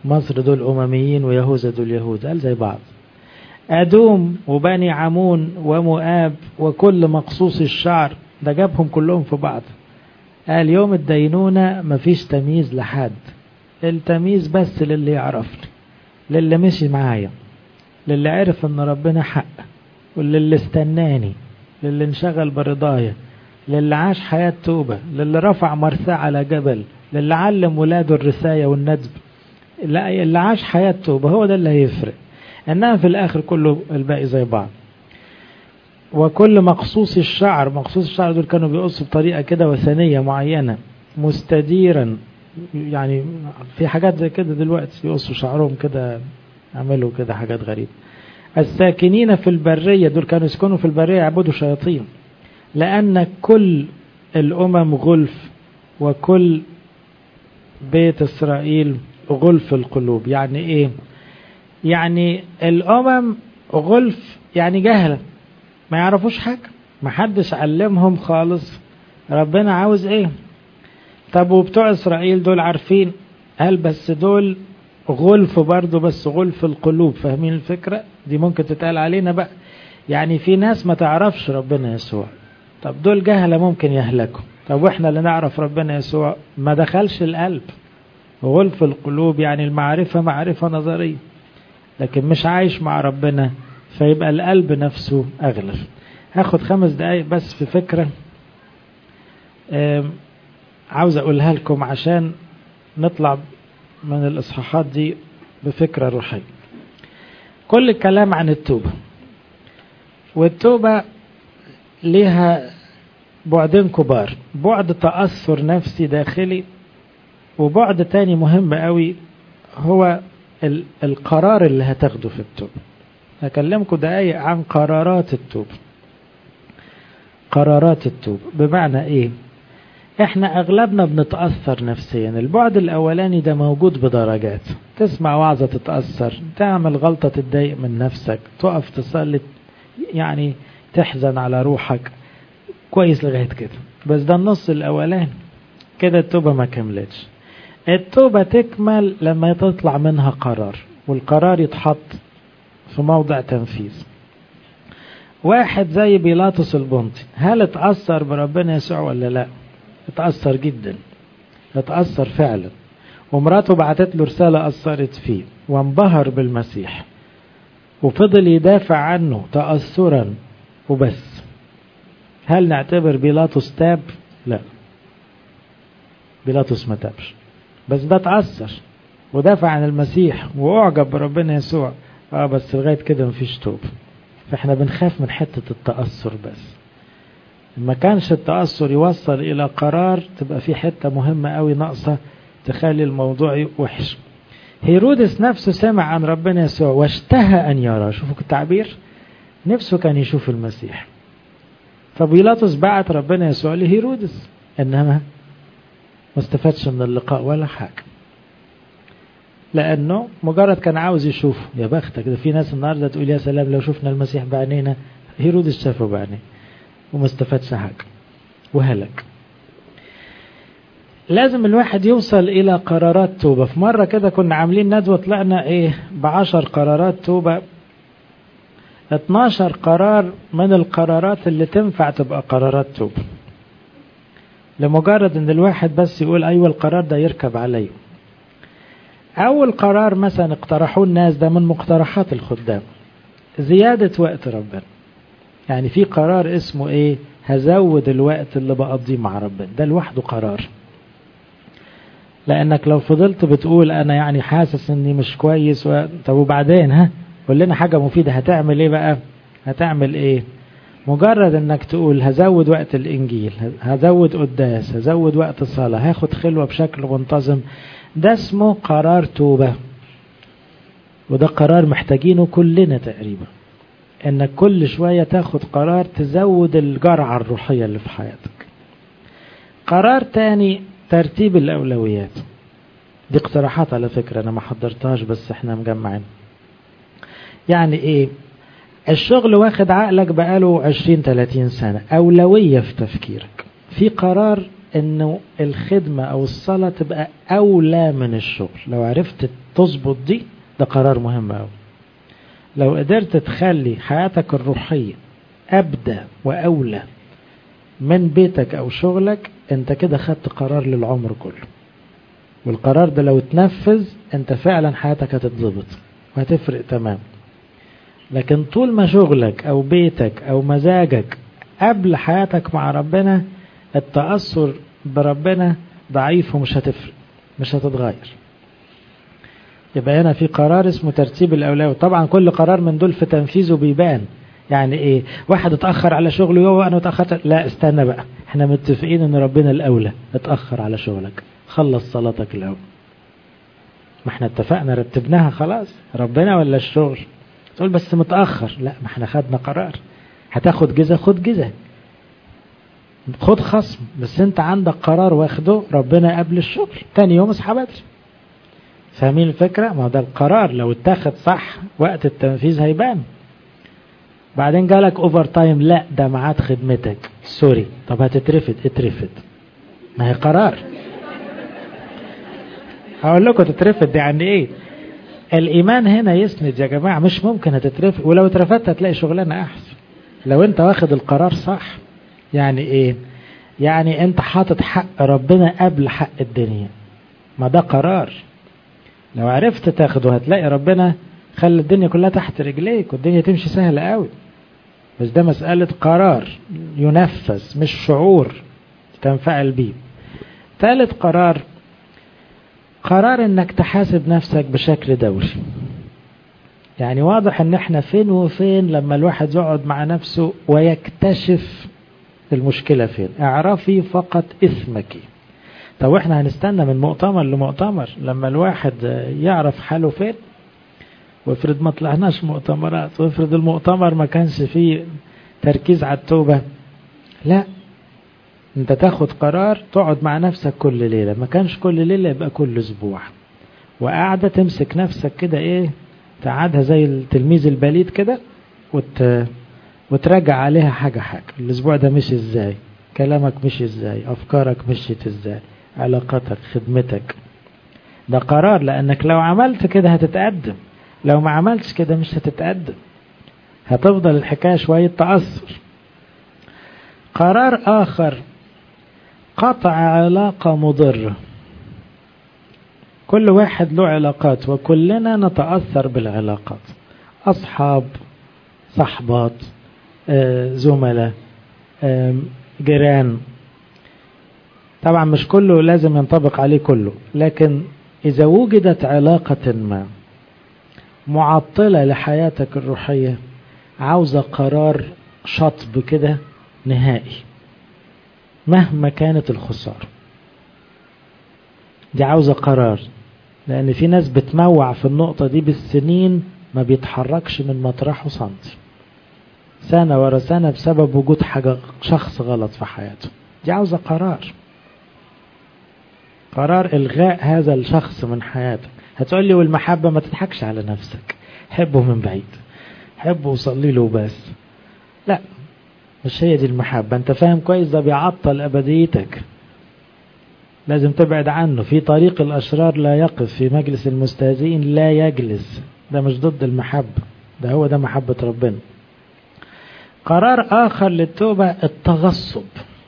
مصر دول أمميين ويهوذا دول يهود قال زي بعض أدوم وبني عمون ومؤاب وكل مقصوص الشعر ده جابهم كلهم في بعض قال يوم الدينونة مفيش تمييز لحد التمييز بس للي يعرفني للي مشي معايا للي عرف ان ربنا حق وللي استناني للي انشغل برضايا للي عاش حياة توبة للي رفع مرساه على جبل للي علم ولاده الرساية والندب اللي عاش حياة توبة هو ده اللي هيفرق انما في الاخر كله الباقي زي بعض وكل مقصوص الشعر مقصوص الشعر دول كانوا بيقصوا بطريقة كده وثنية معينة مستديرا يعني في حاجات زي كده دلوقتي يقصوا شعرهم كده عملوا كده حاجات غريبة الساكنين في البرية دول كانوا يسكنوا في البرية يعبدوا شياطين لأن كل الأمم غلف وكل بيت إسرائيل غلف القلوب يعني إيه يعني الأمم غلف يعني جهلة ما يعرفوش حاجة ما حدش علمهم خالص ربنا عاوز ايه طب وبتوع اسرائيل دول عارفين هل بس دول غلف برضه بس غلف القلوب فاهمين الفكرة دي ممكن تتقال علينا بقى يعني في ناس ما تعرفش ربنا يسوع طب دول جهلة ممكن يهلكوا طب واحنا اللي نعرف ربنا يسوع ما دخلش القلب غلف القلوب يعني المعرفة معرفة نظرية لكن مش عايش مع ربنا فيبقى القلب نفسه أغلف هاخد خمس دقايق بس في فكرة عاوز أقولها لكم عشان نطلع من الإصحاحات دي بفكرة روحية كل الكلام عن التوبة والتوبة ليها بعدين كبار بعد تأثر نفسي داخلي وبعد تاني مهم قوي هو القرار اللي هتاخده في التوبة هكلمكم دقايق عن قرارات التوبة قرارات التوبة بمعنى ايه احنا اغلبنا بنتأثر نفسيا البعد الاولاني ده موجود بدرجات تسمع وعظة تتأثر تعمل غلطة تتضايق من نفسك تقف تصلي يعني تحزن على روحك كويس لغاية كده بس ده النص الاولاني كده التوبة ما كملتش التوبة تكمل لما تطلع منها قرار والقرار يتحط في موضع تنفيذ واحد زي بيلاطس البنطي هل اتأثر بربنا يسوع ولا لا اتأثر جدا اتأثر فعلا ومراته بعتت له رسالة أثرت فيه وانبهر بالمسيح وفضل يدافع عنه تأثرا وبس هل نعتبر بيلاطس تاب لا بيلاطس ما تابش بس ده تأثر ودافع عن المسيح وأعجب بربنا يسوع اه بس لغاية كده مفيش توب فاحنا بنخاف من حتة التأثر بس ما كانش التأثر يوصل إلى قرار تبقى في حتة مهمة قوي ناقصة تخلي الموضوع وحش هيرودس نفسه سمع عن ربنا يسوع واشتهى أن يرى شوفوا التعبير نفسه كان يشوف المسيح فبيلاطس بعت ربنا يسوع لهيرودس إنما ما استفادش من اللقاء ولا حاجة لأنه مجرد كان عاوز يشوفه يا بختك ده في ناس النهاردة تقول يا سلام لو شفنا المسيح بعينينا هيرودس شافه بعينيه وما استفادش حاجة وهلك لازم الواحد يوصل إلى قرارات توبة في مرة كده كنا عاملين ندوة طلعنا إيه بعشر قرارات توبة 12 قرار من القرارات اللي تنفع تبقى قرارات توبة لمجرد ان الواحد بس يقول ايوه القرار ده يركب عليه اول قرار مثلا اقترحوه الناس ده من مقترحات الخدام زيادة وقت ربنا يعني في قرار اسمه ايه هزود الوقت اللي بقضيه مع ربنا ده لوحده قرار لانك لو فضلت بتقول انا يعني حاسس اني مش كويس و... طب وبعدين ها قول لنا حاجة مفيدة هتعمل ايه بقى هتعمل ايه مجرد انك تقول هزود وقت الانجيل هزود قداس هزود وقت الصلاة هاخد خلوة بشكل منتظم ده اسمه قرار توبة وده قرار محتاجينه كلنا تقريبا انك كل شوية تاخد قرار تزود الجرعة الروحية اللي في حياتك قرار تاني ترتيب الاولويات دي اقتراحات على فكرة انا ما حضرتهاش بس احنا مجمعين يعني ايه الشغل واخد عقلك بقاله 20 30 سنة أولوية في تفكيرك في قرار انه الخدمة او الصلاة تبقى اولى من الشغل لو عرفت تظبط دي ده قرار مهم قوي لو قدرت تخلي حياتك الروحية ابدى واولى من بيتك او شغلك انت كده خدت قرار للعمر كله والقرار ده لو اتنفذ انت فعلا حياتك هتتظبط وهتفرق تمام لكن طول ما شغلك او بيتك او مزاجك قبل حياتك مع ربنا التأثر بربنا ضعيف ومش هتفرق مش هتتغير يبقى هنا في قرار اسمه ترتيب الأولوية طبعا كل قرار من دول في تنفيذه بيبان يعني ايه واحد اتأخر على شغله يوم انا اتأخرت لا استنى بقى احنا متفقين ان ربنا الأولى اتأخر على شغلك خلص صلاتك الأول ما احنا اتفقنا رتبناها خلاص ربنا ولا الشغل تقول بس متأخر لا ما احنا خدنا قرار هتاخد جزء خد جزء خد خصم بس انت عندك قرار واخده ربنا قبل الشغل تاني يوم اصحى بدري فاهمين الفكرة ما ده القرار لو اتاخد صح وقت التنفيذ هيبان بعدين جالك اوفر تايم لا ده ميعاد خدمتك سوري طب هتترفد اترفد ما هي قرار هقول لكم تترفد دي يعني ايه الايمان هنا يسند يا جماعة مش ممكن هتترفد ولو اترفدت هتلاقي شغلانة احسن لو انت واخد القرار صح يعني ايه يعني انت حاطط حق ربنا قبل حق الدنيا ما ده قرار لو عرفت تاخده هتلاقي ربنا خلي الدنيا كلها تحت رجليك والدنيا تمشي سهلة قوي بس ده مسألة قرار ينفذ مش شعور تنفعل بيه ثالث قرار قرار انك تحاسب نفسك بشكل دوري يعني واضح ان احنا فين وفين لما الواحد يقعد مع نفسه ويكتشف المشكلة فين اعرفي فقط اسمك طب احنا هنستنى من مؤتمر لمؤتمر لما الواحد يعرف حاله فين وافرض ما طلعناش مؤتمرات وافرض المؤتمر ما كانش فيه تركيز على التوبة لا انت تاخد قرار تقعد مع نفسك كل ليلة ما كانش كل ليلة يبقى كل اسبوع وقاعدة تمسك نفسك كده ايه تقعدها زي التلميذ البليد كده وت... وتراجع عليها حاجة حاجة الاسبوع ده مشي ازاي كلامك مشي ازاي افكارك مشيت ازاي علاقاتك خدمتك ده قرار لانك لو عملت كده هتتقدم لو ما عملتش كده مش هتتقدم هتفضل الحكاية شوية تأثر قرار آخر قطع علاقة مضرة كل واحد له علاقات وكلنا نتأثر بالعلاقات أصحاب صحبات آه، زملاء آه، جيران طبعا مش كله لازم ينطبق عليه كله لكن إذا وجدت علاقة ما معطلة لحياتك الروحية عاوزة قرار شطب كده نهائي مهما كانت الخسارة دي عاوزة قرار لأن في ناس بتموع في النقطة دي بالسنين ما بيتحركش من مطرحه سنتي سنة ورا سنة بسبب وجود حاجة شخص غلط في حياته دي عاوزة قرار قرار إلغاء هذا الشخص من حياتك هتقول لي والمحبة ما تضحكش على نفسك حبه من بعيد حبه وصلي له بس لا مش هي دي المحبة انت فاهم كويس ده بيعطل أبديتك لازم تبعد عنه في طريق الأشرار لا يقف في مجلس المستهزئين لا يجلس ده مش ضد المحبة ده هو ده محبة ربنا قرار آخر للتوبة التغصب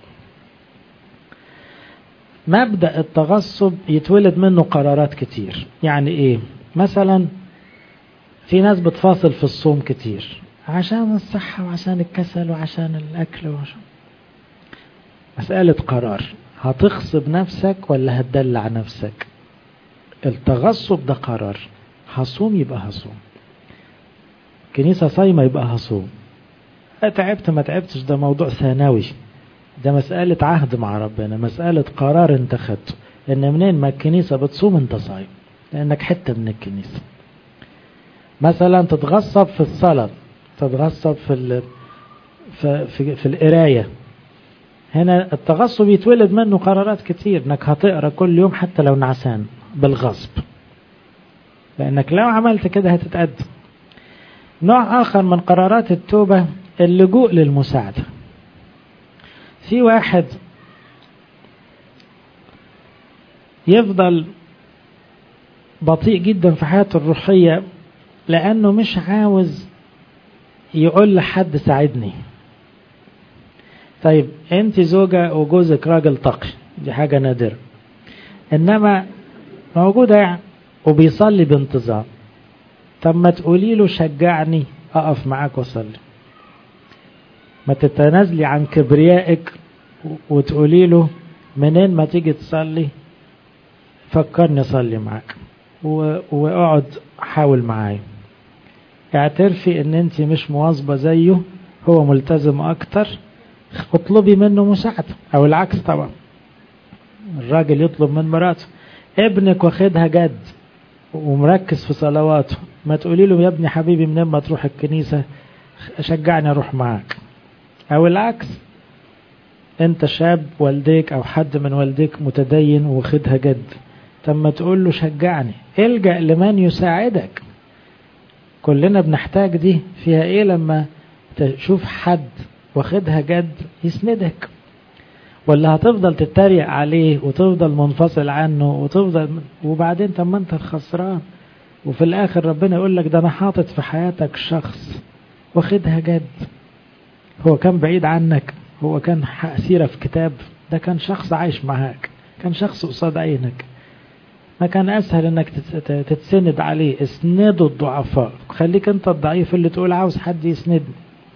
مبدأ التغصب يتولد منه قرارات كتير يعني ايه مثلا في ناس بتفاصل في الصوم كتير عشان الصحة وعشان الكسل وعشان الأكل وعشان مسألة قرار هتغصب نفسك ولا هتدلع نفسك التغصب ده قرار هصوم يبقى هصوم كنيسة صايمة يبقى هصوم تعبت ما تعبتش ده موضوع ثانوي ده مسألة عهد مع ربنا مسألة قرار انت خدته ان منين ما الكنيسة بتصوم انت صايم لانك حتة من الكنيسة مثلا تتغصب في الصلاة تتغصب في ال... في, في, في القراية هنا التغصب يتولد منه قرارات كتير انك هتقرا كل يوم حتى لو نعسان بالغصب لانك لو عملت كده هتتقدم نوع اخر من قرارات التوبة اللجوء للمساعدة في واحد يفضل بطيء جدا في حياته الروحية لأنه مش عاوز يقول لحد ساعدني طيب انت زوجة وجوزك راجل تقي دي حاجة نادرة انما موجودة يعني وبيصلي بانتظام طب ما تقولي له شجعني اقف معاك واصلي ما تتنازلي عن كبريائك وتقولي له منين ما تيجي تصلي فكرني اصلي معاك واقعد حاول معايا اعترفي ان انت مش مواظبة زيه هو ملتزم اكتر اطلبي منه مساعدة او العكس طبعا الراجل يطلب من مراته ابنك واخدها جد ومركز في صلواته ما تقولي له يا ابني حبيبي منين ما تروح الكنيسة شجعني اروح معاك او العكس انت شاب والديك او حد من والديك متدين واخدها جد طب ما تقول له شجعني الجأ لمن يساعدك كلنا بنحتاج دي فيها ايه لما تشوف حد واخدها جد يسندك ولا هتفضل تتريق عليه وتفضل منفصل عنه وتفضل وبعدين طب ما انت الخسران وفي الاخر ربنا يقول لك ده انا حاطط في حياتك شخص واخدها جد هو كان بعيد عنك هو كان سيرة في كتاب ده كان شخص عايش معاك كان شخص قصاد عينك ما كان أسهل أنك تتسند عليه اسندوا الضعفاء خليك أنت الضعيف اللي تقول عاوز حد يسندني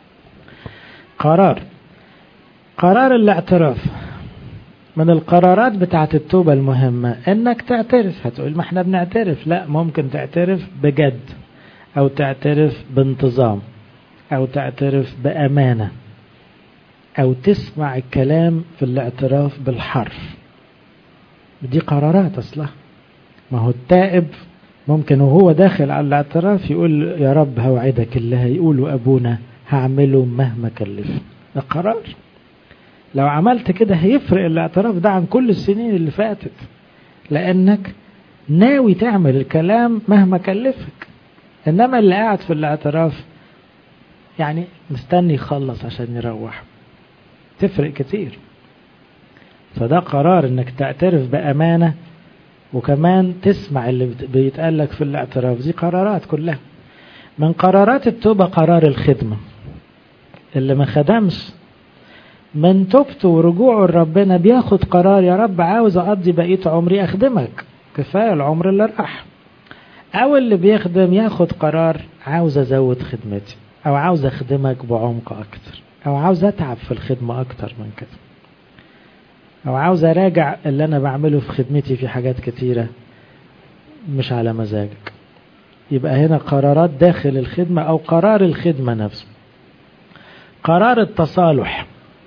قرار قرار الاعتراف من القرارات بتاعت التوبة المهمة انك تعترف هتقول ما احنا بنعترف لا ممكن تعترف بجد او تعترف بانتظام او تعترف بامانة او تسمع الكلام في الاعتراف بالحرف دي قرارات اصلا ما هو التائب ممكن وهو داخل على الاعتراف يقول يا رب هوعدك اللي هيقوله ابونا هعمله مهما كلف ده قرار لو عملت كده هيفرق الاعتراف ده عن كل السنين اللي فاتت لانك ناوي تعمل الكلام مهما كلفك انما اللي قاعد في الاعتراف يعني مستني يخلص عشان يروح تفرق كتير فده قرار انك تعترف بامانه وكمان تسمع اللي بيتقال لك في الاعتراف دي قرارات كلها من قرارات التوبه قرار الخدمه اللي ما خدمش من توبته ورجوعه لربنا بياخد قرار يا رب عاوز اقضي بقيه عمري اخدمك كفايه العمر اللي راح او اللي بيخدم ياخد قرار عاوز ازود خدمتي او عاوز اخدمك بعمق اكتر او عاوز اتعب في الخدمه اكتر من كده او عاوز اراجع اللي انا بعمله في خدمتي في حاجات كتيره مش على مزاجك يبقى هنا قرارات داخل الخدمه او قرار الخدمه نفسه قرار التصالح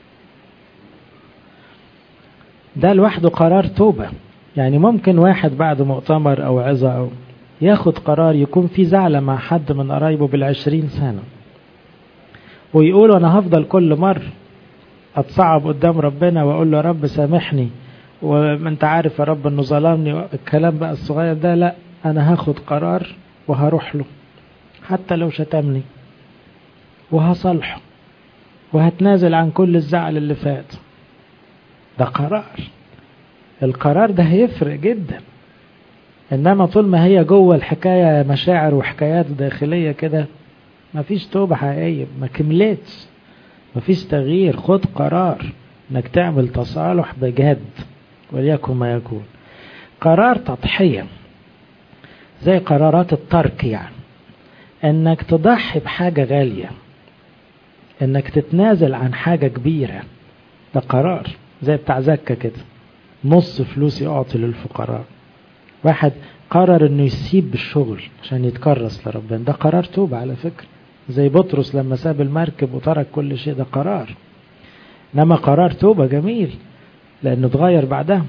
ده لوحده قرار توبة يعني ممكن واحد بعد مؤتمر أو عظة أو ياخد قرار يكون في زعلة مع حد من قرايبه بالعشرين سنة ويقول أنا هفضل كل مرة أتصعب قدام ربنا وأقول له يا رب سامحني وانت عارف يا رب انه ظلمني الكلام بقى الصغير ده لا انا هاخد قرار وهروح له حتى لو شتمني وهصالحه وهتنازل عن كل الزعل اللي فات ده قرار القرار ده هيفرق جدا انما طول ما هي جوه الحكاية مشاعر وحكايات داخلية كده مفيش توبة حقيقية ما كملتش مفيش تغيير خد قرار انك تعمل تصالح بجد وليكن ما يكون قرار تضحية زي قرارات الترك يعني انك تضحي بحاجة غالية انك تتنازل عن حاجة كبيرة ده قرار زي بتاع زكا كده نص فلوسي اعطي للفقراء واحد قرر انه يسيب الشغل عشان يتكرس لربنا ده قرار توبة على فكرة زي بطرس لما ساب المركب وترك كل شيء ده قرار انما قرار توبة جميل لانه اتغير بعدها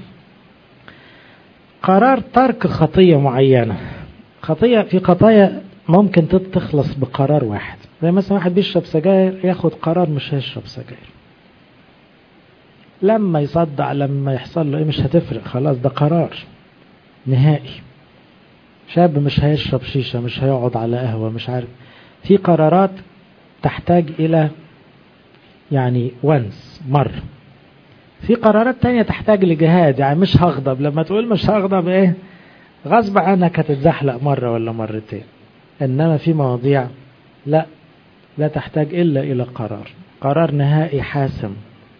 قرار ترك خطية معينة خطية في خطايا ممكن تخلص بقرار واحد زي مثلا واحد بيشرب سجاير ياخد قرار مش هيشرب سجاير لما يصدع لما يحصل له ايه مش هتفرق خلاص ده قرار نهائي شاب مش هيشرب شيشة مش هيقعد على قهوة مش عارف في قرارات تحتاج إلى يعني ونس مرة في قرارات تانية تحتاج لجهاد يعني مش هغضب لما تقول مش هغضب ايه غصب عنك هتتزحلق مرة ولا مرتين انما في مواضيع لا لا تحتاج الا الى قرار قرار نهائي حاسم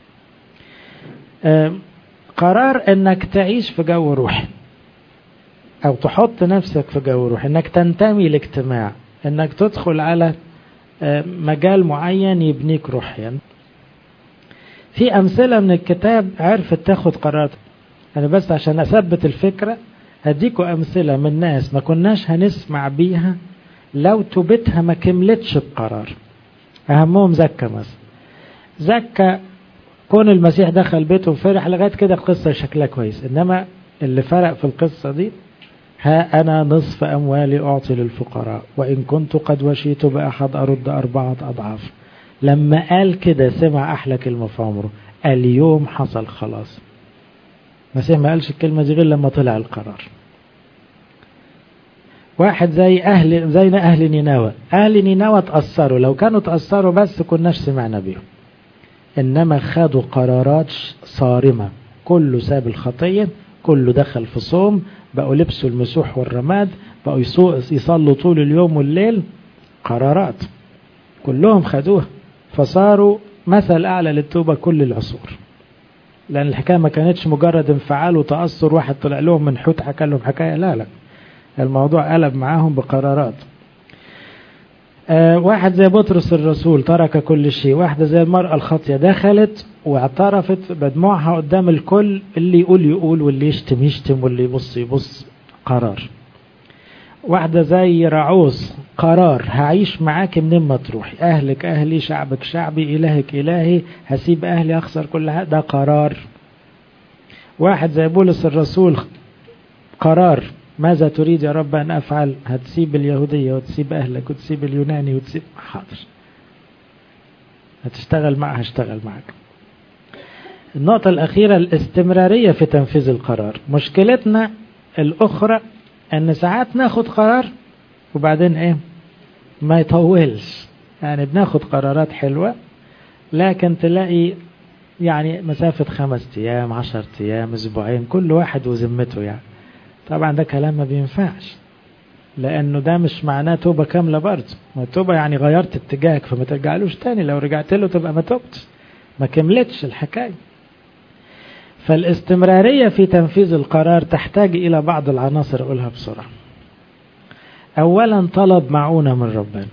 قرار انك تعيش في جو روحي او تحط نفسك في جو روحي انك تنتمي لاجتماع انك تدخل على مجال معين يبنيك روحيا في امثلة من الكتاب عرفت تاخد قرارات انا بس عشان اثبت الفكرة هديكوا امثلة من ناس ما كناش هنسمع بيها لو توبتها ما كملتش بقرار اهمهم زكا مثلا زكا كون المسيح دخل بيته وفرح لغاية كده القصة شكلها كويس انما اللي فرق في القصة دي ها أنا نصف أموالي أعطي للفقراء وإن كنت قد وشيت بأحد أرد أربعة أضعاف لما قال كده سمع أحلى كلمة في عمره اليوم حصل خلاص المسيح ما قالش الكلمة دي غير لما طلع القرار واحد زي أهل زينا أهل نينوى أهل نينوى تأثروا لو كانوا تأثروا بس كناش سمعنا بيهم إنما خدوا قرارات صارمة كله ساب الخطية كله دخل في صوم بقوا لبسوا المسوح والرماد بقوا يصلوا طول اليوم والليل قرارات كلهم خدوها فصاروا مثل أعلى للتوبة كل العصور لأن الحكاية ما كانتش مجرد انفعال وتأثر واحد طلع لهم من حوت حكى لهم حكاية لا لا الموضوع قلب معاهم بقرارات آه واحد زي بطرس الرسول ترك كل شيء واحدة زي المرأة الخاطية دخلت واعترفت بدموعها قدام الكل اللي يقول يقول واللي يشتم يشتم واللي يبص يبص قرار واحدة زي رعوز قرار هعيش معاك منين ما تروحي أهلك أهلي شعبك شعبي إلهك إلهي هسيب أهلي أخسر كل هذا ده قرار واحد زي بولس الرسول قرار ماذا تريد يا رب أن أفعل هتسيب اليهودية وتسيب أهلك وتسيب اليوناني وتسيب حاضر هتشتغل معها هشتغل معك النقطة الأخيرة الاستمرارية في تنفيذ القرار مشكلتنا الأخرى أن ساعات ناخد قرار وبعدين إيه ما يطولش يعني بناخد قرارات حلوة لكن تلاقي يعني مسافة خمس أيام عشر أيام أسبوعين كل واحد وذمته يعني طبعا ده كلام ما بينفعش لأنه ده مش معناه توبة كاملة برضه ما التوبة يعني غيرت اتجاهك فما ترجعلوش تاني لو رجعت له تبقى ما توبتش ما كملتش الحكاية فالاستمرارية في تنفيذ القرار تحتاج إلى بعض العناصر أقولها بسرعة أولا طلب معونة من ربنا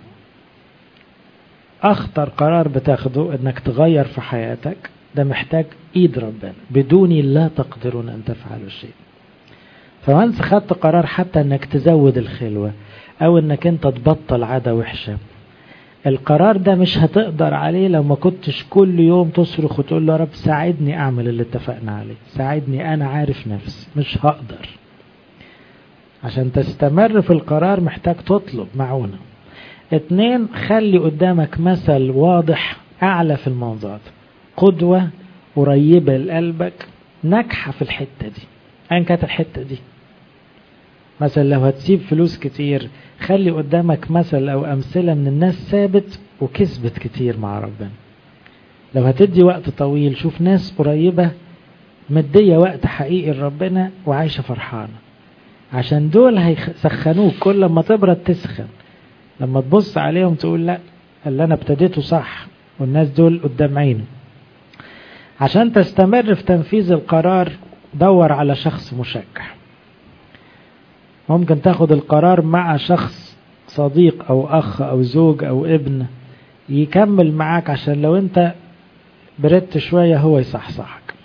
أخطر قرار بتاخده أنك تغير في حياتك ده محتاج إيد ربنا بدوني لا تقدرون أن تفعلوا شيء فوانس خدت قرار حتى أنك تزود الخلوة أو أنك أنت تبطل عادة وحشة القرار ده مش هتقدر عليه لو ما كنتش كل يوم تصرخ وتقول له يا رب ساعدني اعمل اللي اتفقنا عليه ساعدني انا عارف نفسي مش هقدر عشان تستمر في القرار محتاج تطلب معونة اتنين خلي قدامك مثل واضح اعلى في الموضوع قدوة قريبة لقلبك ناجحة في الحتة دي ان كانت الحتة دي مثلا لو هتسيب فلوس كتير خلي قدامك مثل او امثلة من الناس ثابت وكسبت كتير مع ربنا لو هتدي وقت طويل شوف ناس قريبة مدية وقت حقيقي لربنا وعايشة فرحانة عشان دول هيسخنوك كل ما تبرد تسخن لما تبص عليهم تقول لا اللي انا ابتديته صح والناس دول قدام عيني عشان تستمر في تنفيذ القرار دور على شخص مشجع ممكن تاخد القرار مع شخص صديق او اخ او زوج او ابن يكمل معاك عشان لو انت بردت شوية هو يصحصحك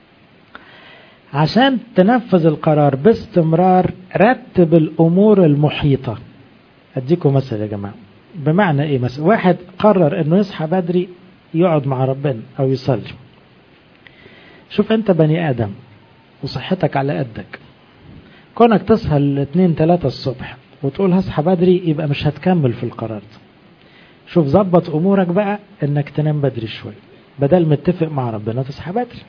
عشان تنفذ القرار باستمرار رتب الامور المحيطة اديكم مثل يا جماعة بمعنى ايه مثلا واحد قرر انه يصحى بدري يقعد مع ربنا او يصلي شوف انت بني ادم وصحتك على قدك كونك تصحى الاثنين ثلاثة الصبح وتقول هصحى بدري يبقى مش هتكمل في القرار ده شوف ظبط امورك بقى انك تنام بدري شوية بدل متفق مع ربنا تصحى بدري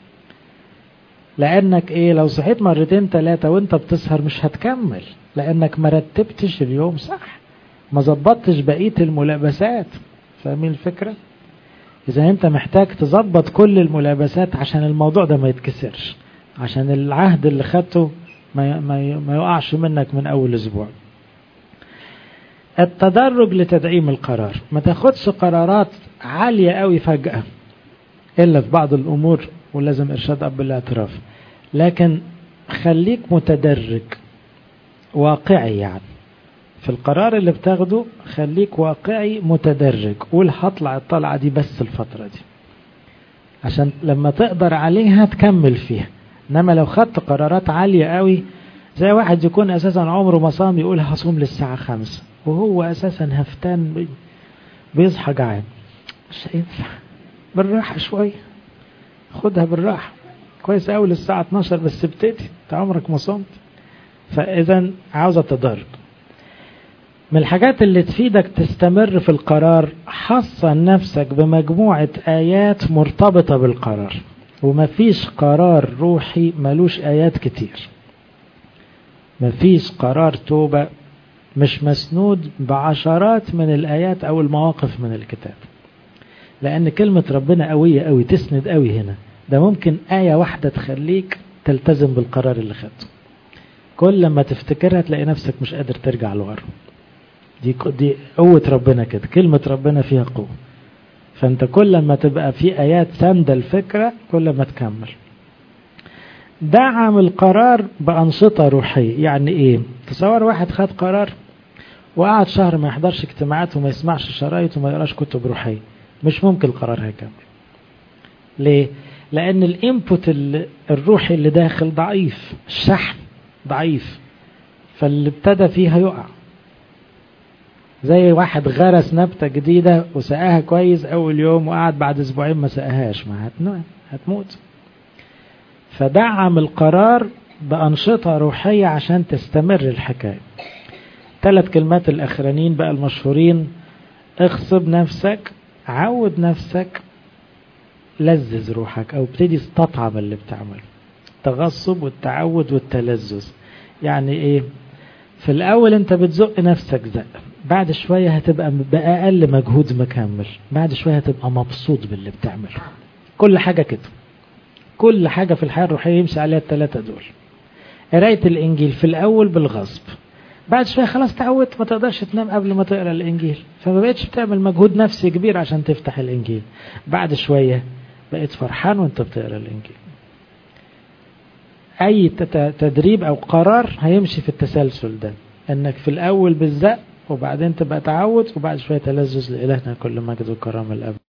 لانك ايه لو صحيت مرتين ثلاثة وانت بتسهر مش هتكمل لانك ما رتبتش اليوم صح ما ظبطتش بقية الملابسات فاهمين الفكرة إذا أنت محتاج تظبط كل الملابسات عشان الموضوع ده ما يتكسرش عشان العهد اللي خدته ما ما ما يقعش منك من أول أسبوع التدرج لتدعيم القرار ما تاخدش قرارات عالية قوي فجأة إلا في بعض الأمور ولازم إرشاد أب الاعتراف لكن خليك متدرج واقعي يعني في القرار اللي بتاخده خليك واقعي متدرج قول هطلع الطلعة دي بس الفترة دي عشان لما تقدر عليها تكمل فيها انما لو خدت قرارات عالية قوي زي واحد يكون اساسا عمره ما صام يقول هصوم للساعة خمسة وهو اساسا هفتان بيصحى جعان مش هينفع بالراحة شوية خدها بالراحة كويس قوي للساعة 12 بس ابتدي انت عمرك ما صمت فاذا عاوزة تدرج من الحاجات اللي تفيدك تستمر في القرار حصن نفسك بمجموعة آيات مرتبطة بالقرار ومفيش قرار روحي ملوش آيات كتير مفيش قرار توبة مش مسنود بعشرات من الآيات أو المواقف من الكتاب لأن كلمة ربنا قوية قوي تسند قوي هنا ده ممكن آية واحدة تخليك تلتزم بالقرار اللي خدته كل لما تفتكرها تلاقي نفسك مش قادر ترجع لورا دي دي قوة ربنا كده كلمة ربنا فيها قوة فانت كل ما تبقى في ايات ساندة الفكرة كل ما تكمل دعم القرار بأنشطة روحية يعني ايه تصور واحد خد قرار وقعد شهر ما يحضرش اجتماعات وما يسمعش شرايط وما يقراش كتب روحية مش ممكن القرار هيكمل ليه لان الانبوت الروحي اللي داخل ضعيف الشحن ضعيف فاللي ابتدى فيه هيقع زي واحد غرس نبتة جديدة وسقاها كويس أول يوم وقعد بعد أسبوعين ما سقاهاش ما هتموت فدعم القرار بأنشطة روحية عشان تستمر الحكاية ثلاث كلمات الأخرانيين بقى المشهورين اغصب نفسك عود نفسك لذذ روحك أو ابتدي استطعم اللي بتعمله التغصب والتعود والتلذذ يعني ايه في الأول أنت بتزق نفسك زق بعد شوية هتبقى بأقل مجهود مكمل بعد شوية هتبقى مبسوط باللي بتعمله كل حاجة كده كل حاجة في الحياة الروحية يمشي عليها الثلاثة دول قراية الإنجيل في الأول بالغصب بعد شوية خلاص تعودت ما تقدرش تنام قبل ما تقرا الإنجيل فما بقتش بتعمل مجهود نفسي كبير عشان تفتح الإنجيل بعد شوية بقيت فرحان وانت بتقرا الإنجيل أي تدريب أو قرار هيمشي في التسلسل ده انك في الأول بالزق وبعدين تبقى تعود وبعد شوية تلذذ لإلهنا كل مجد وكرم الأب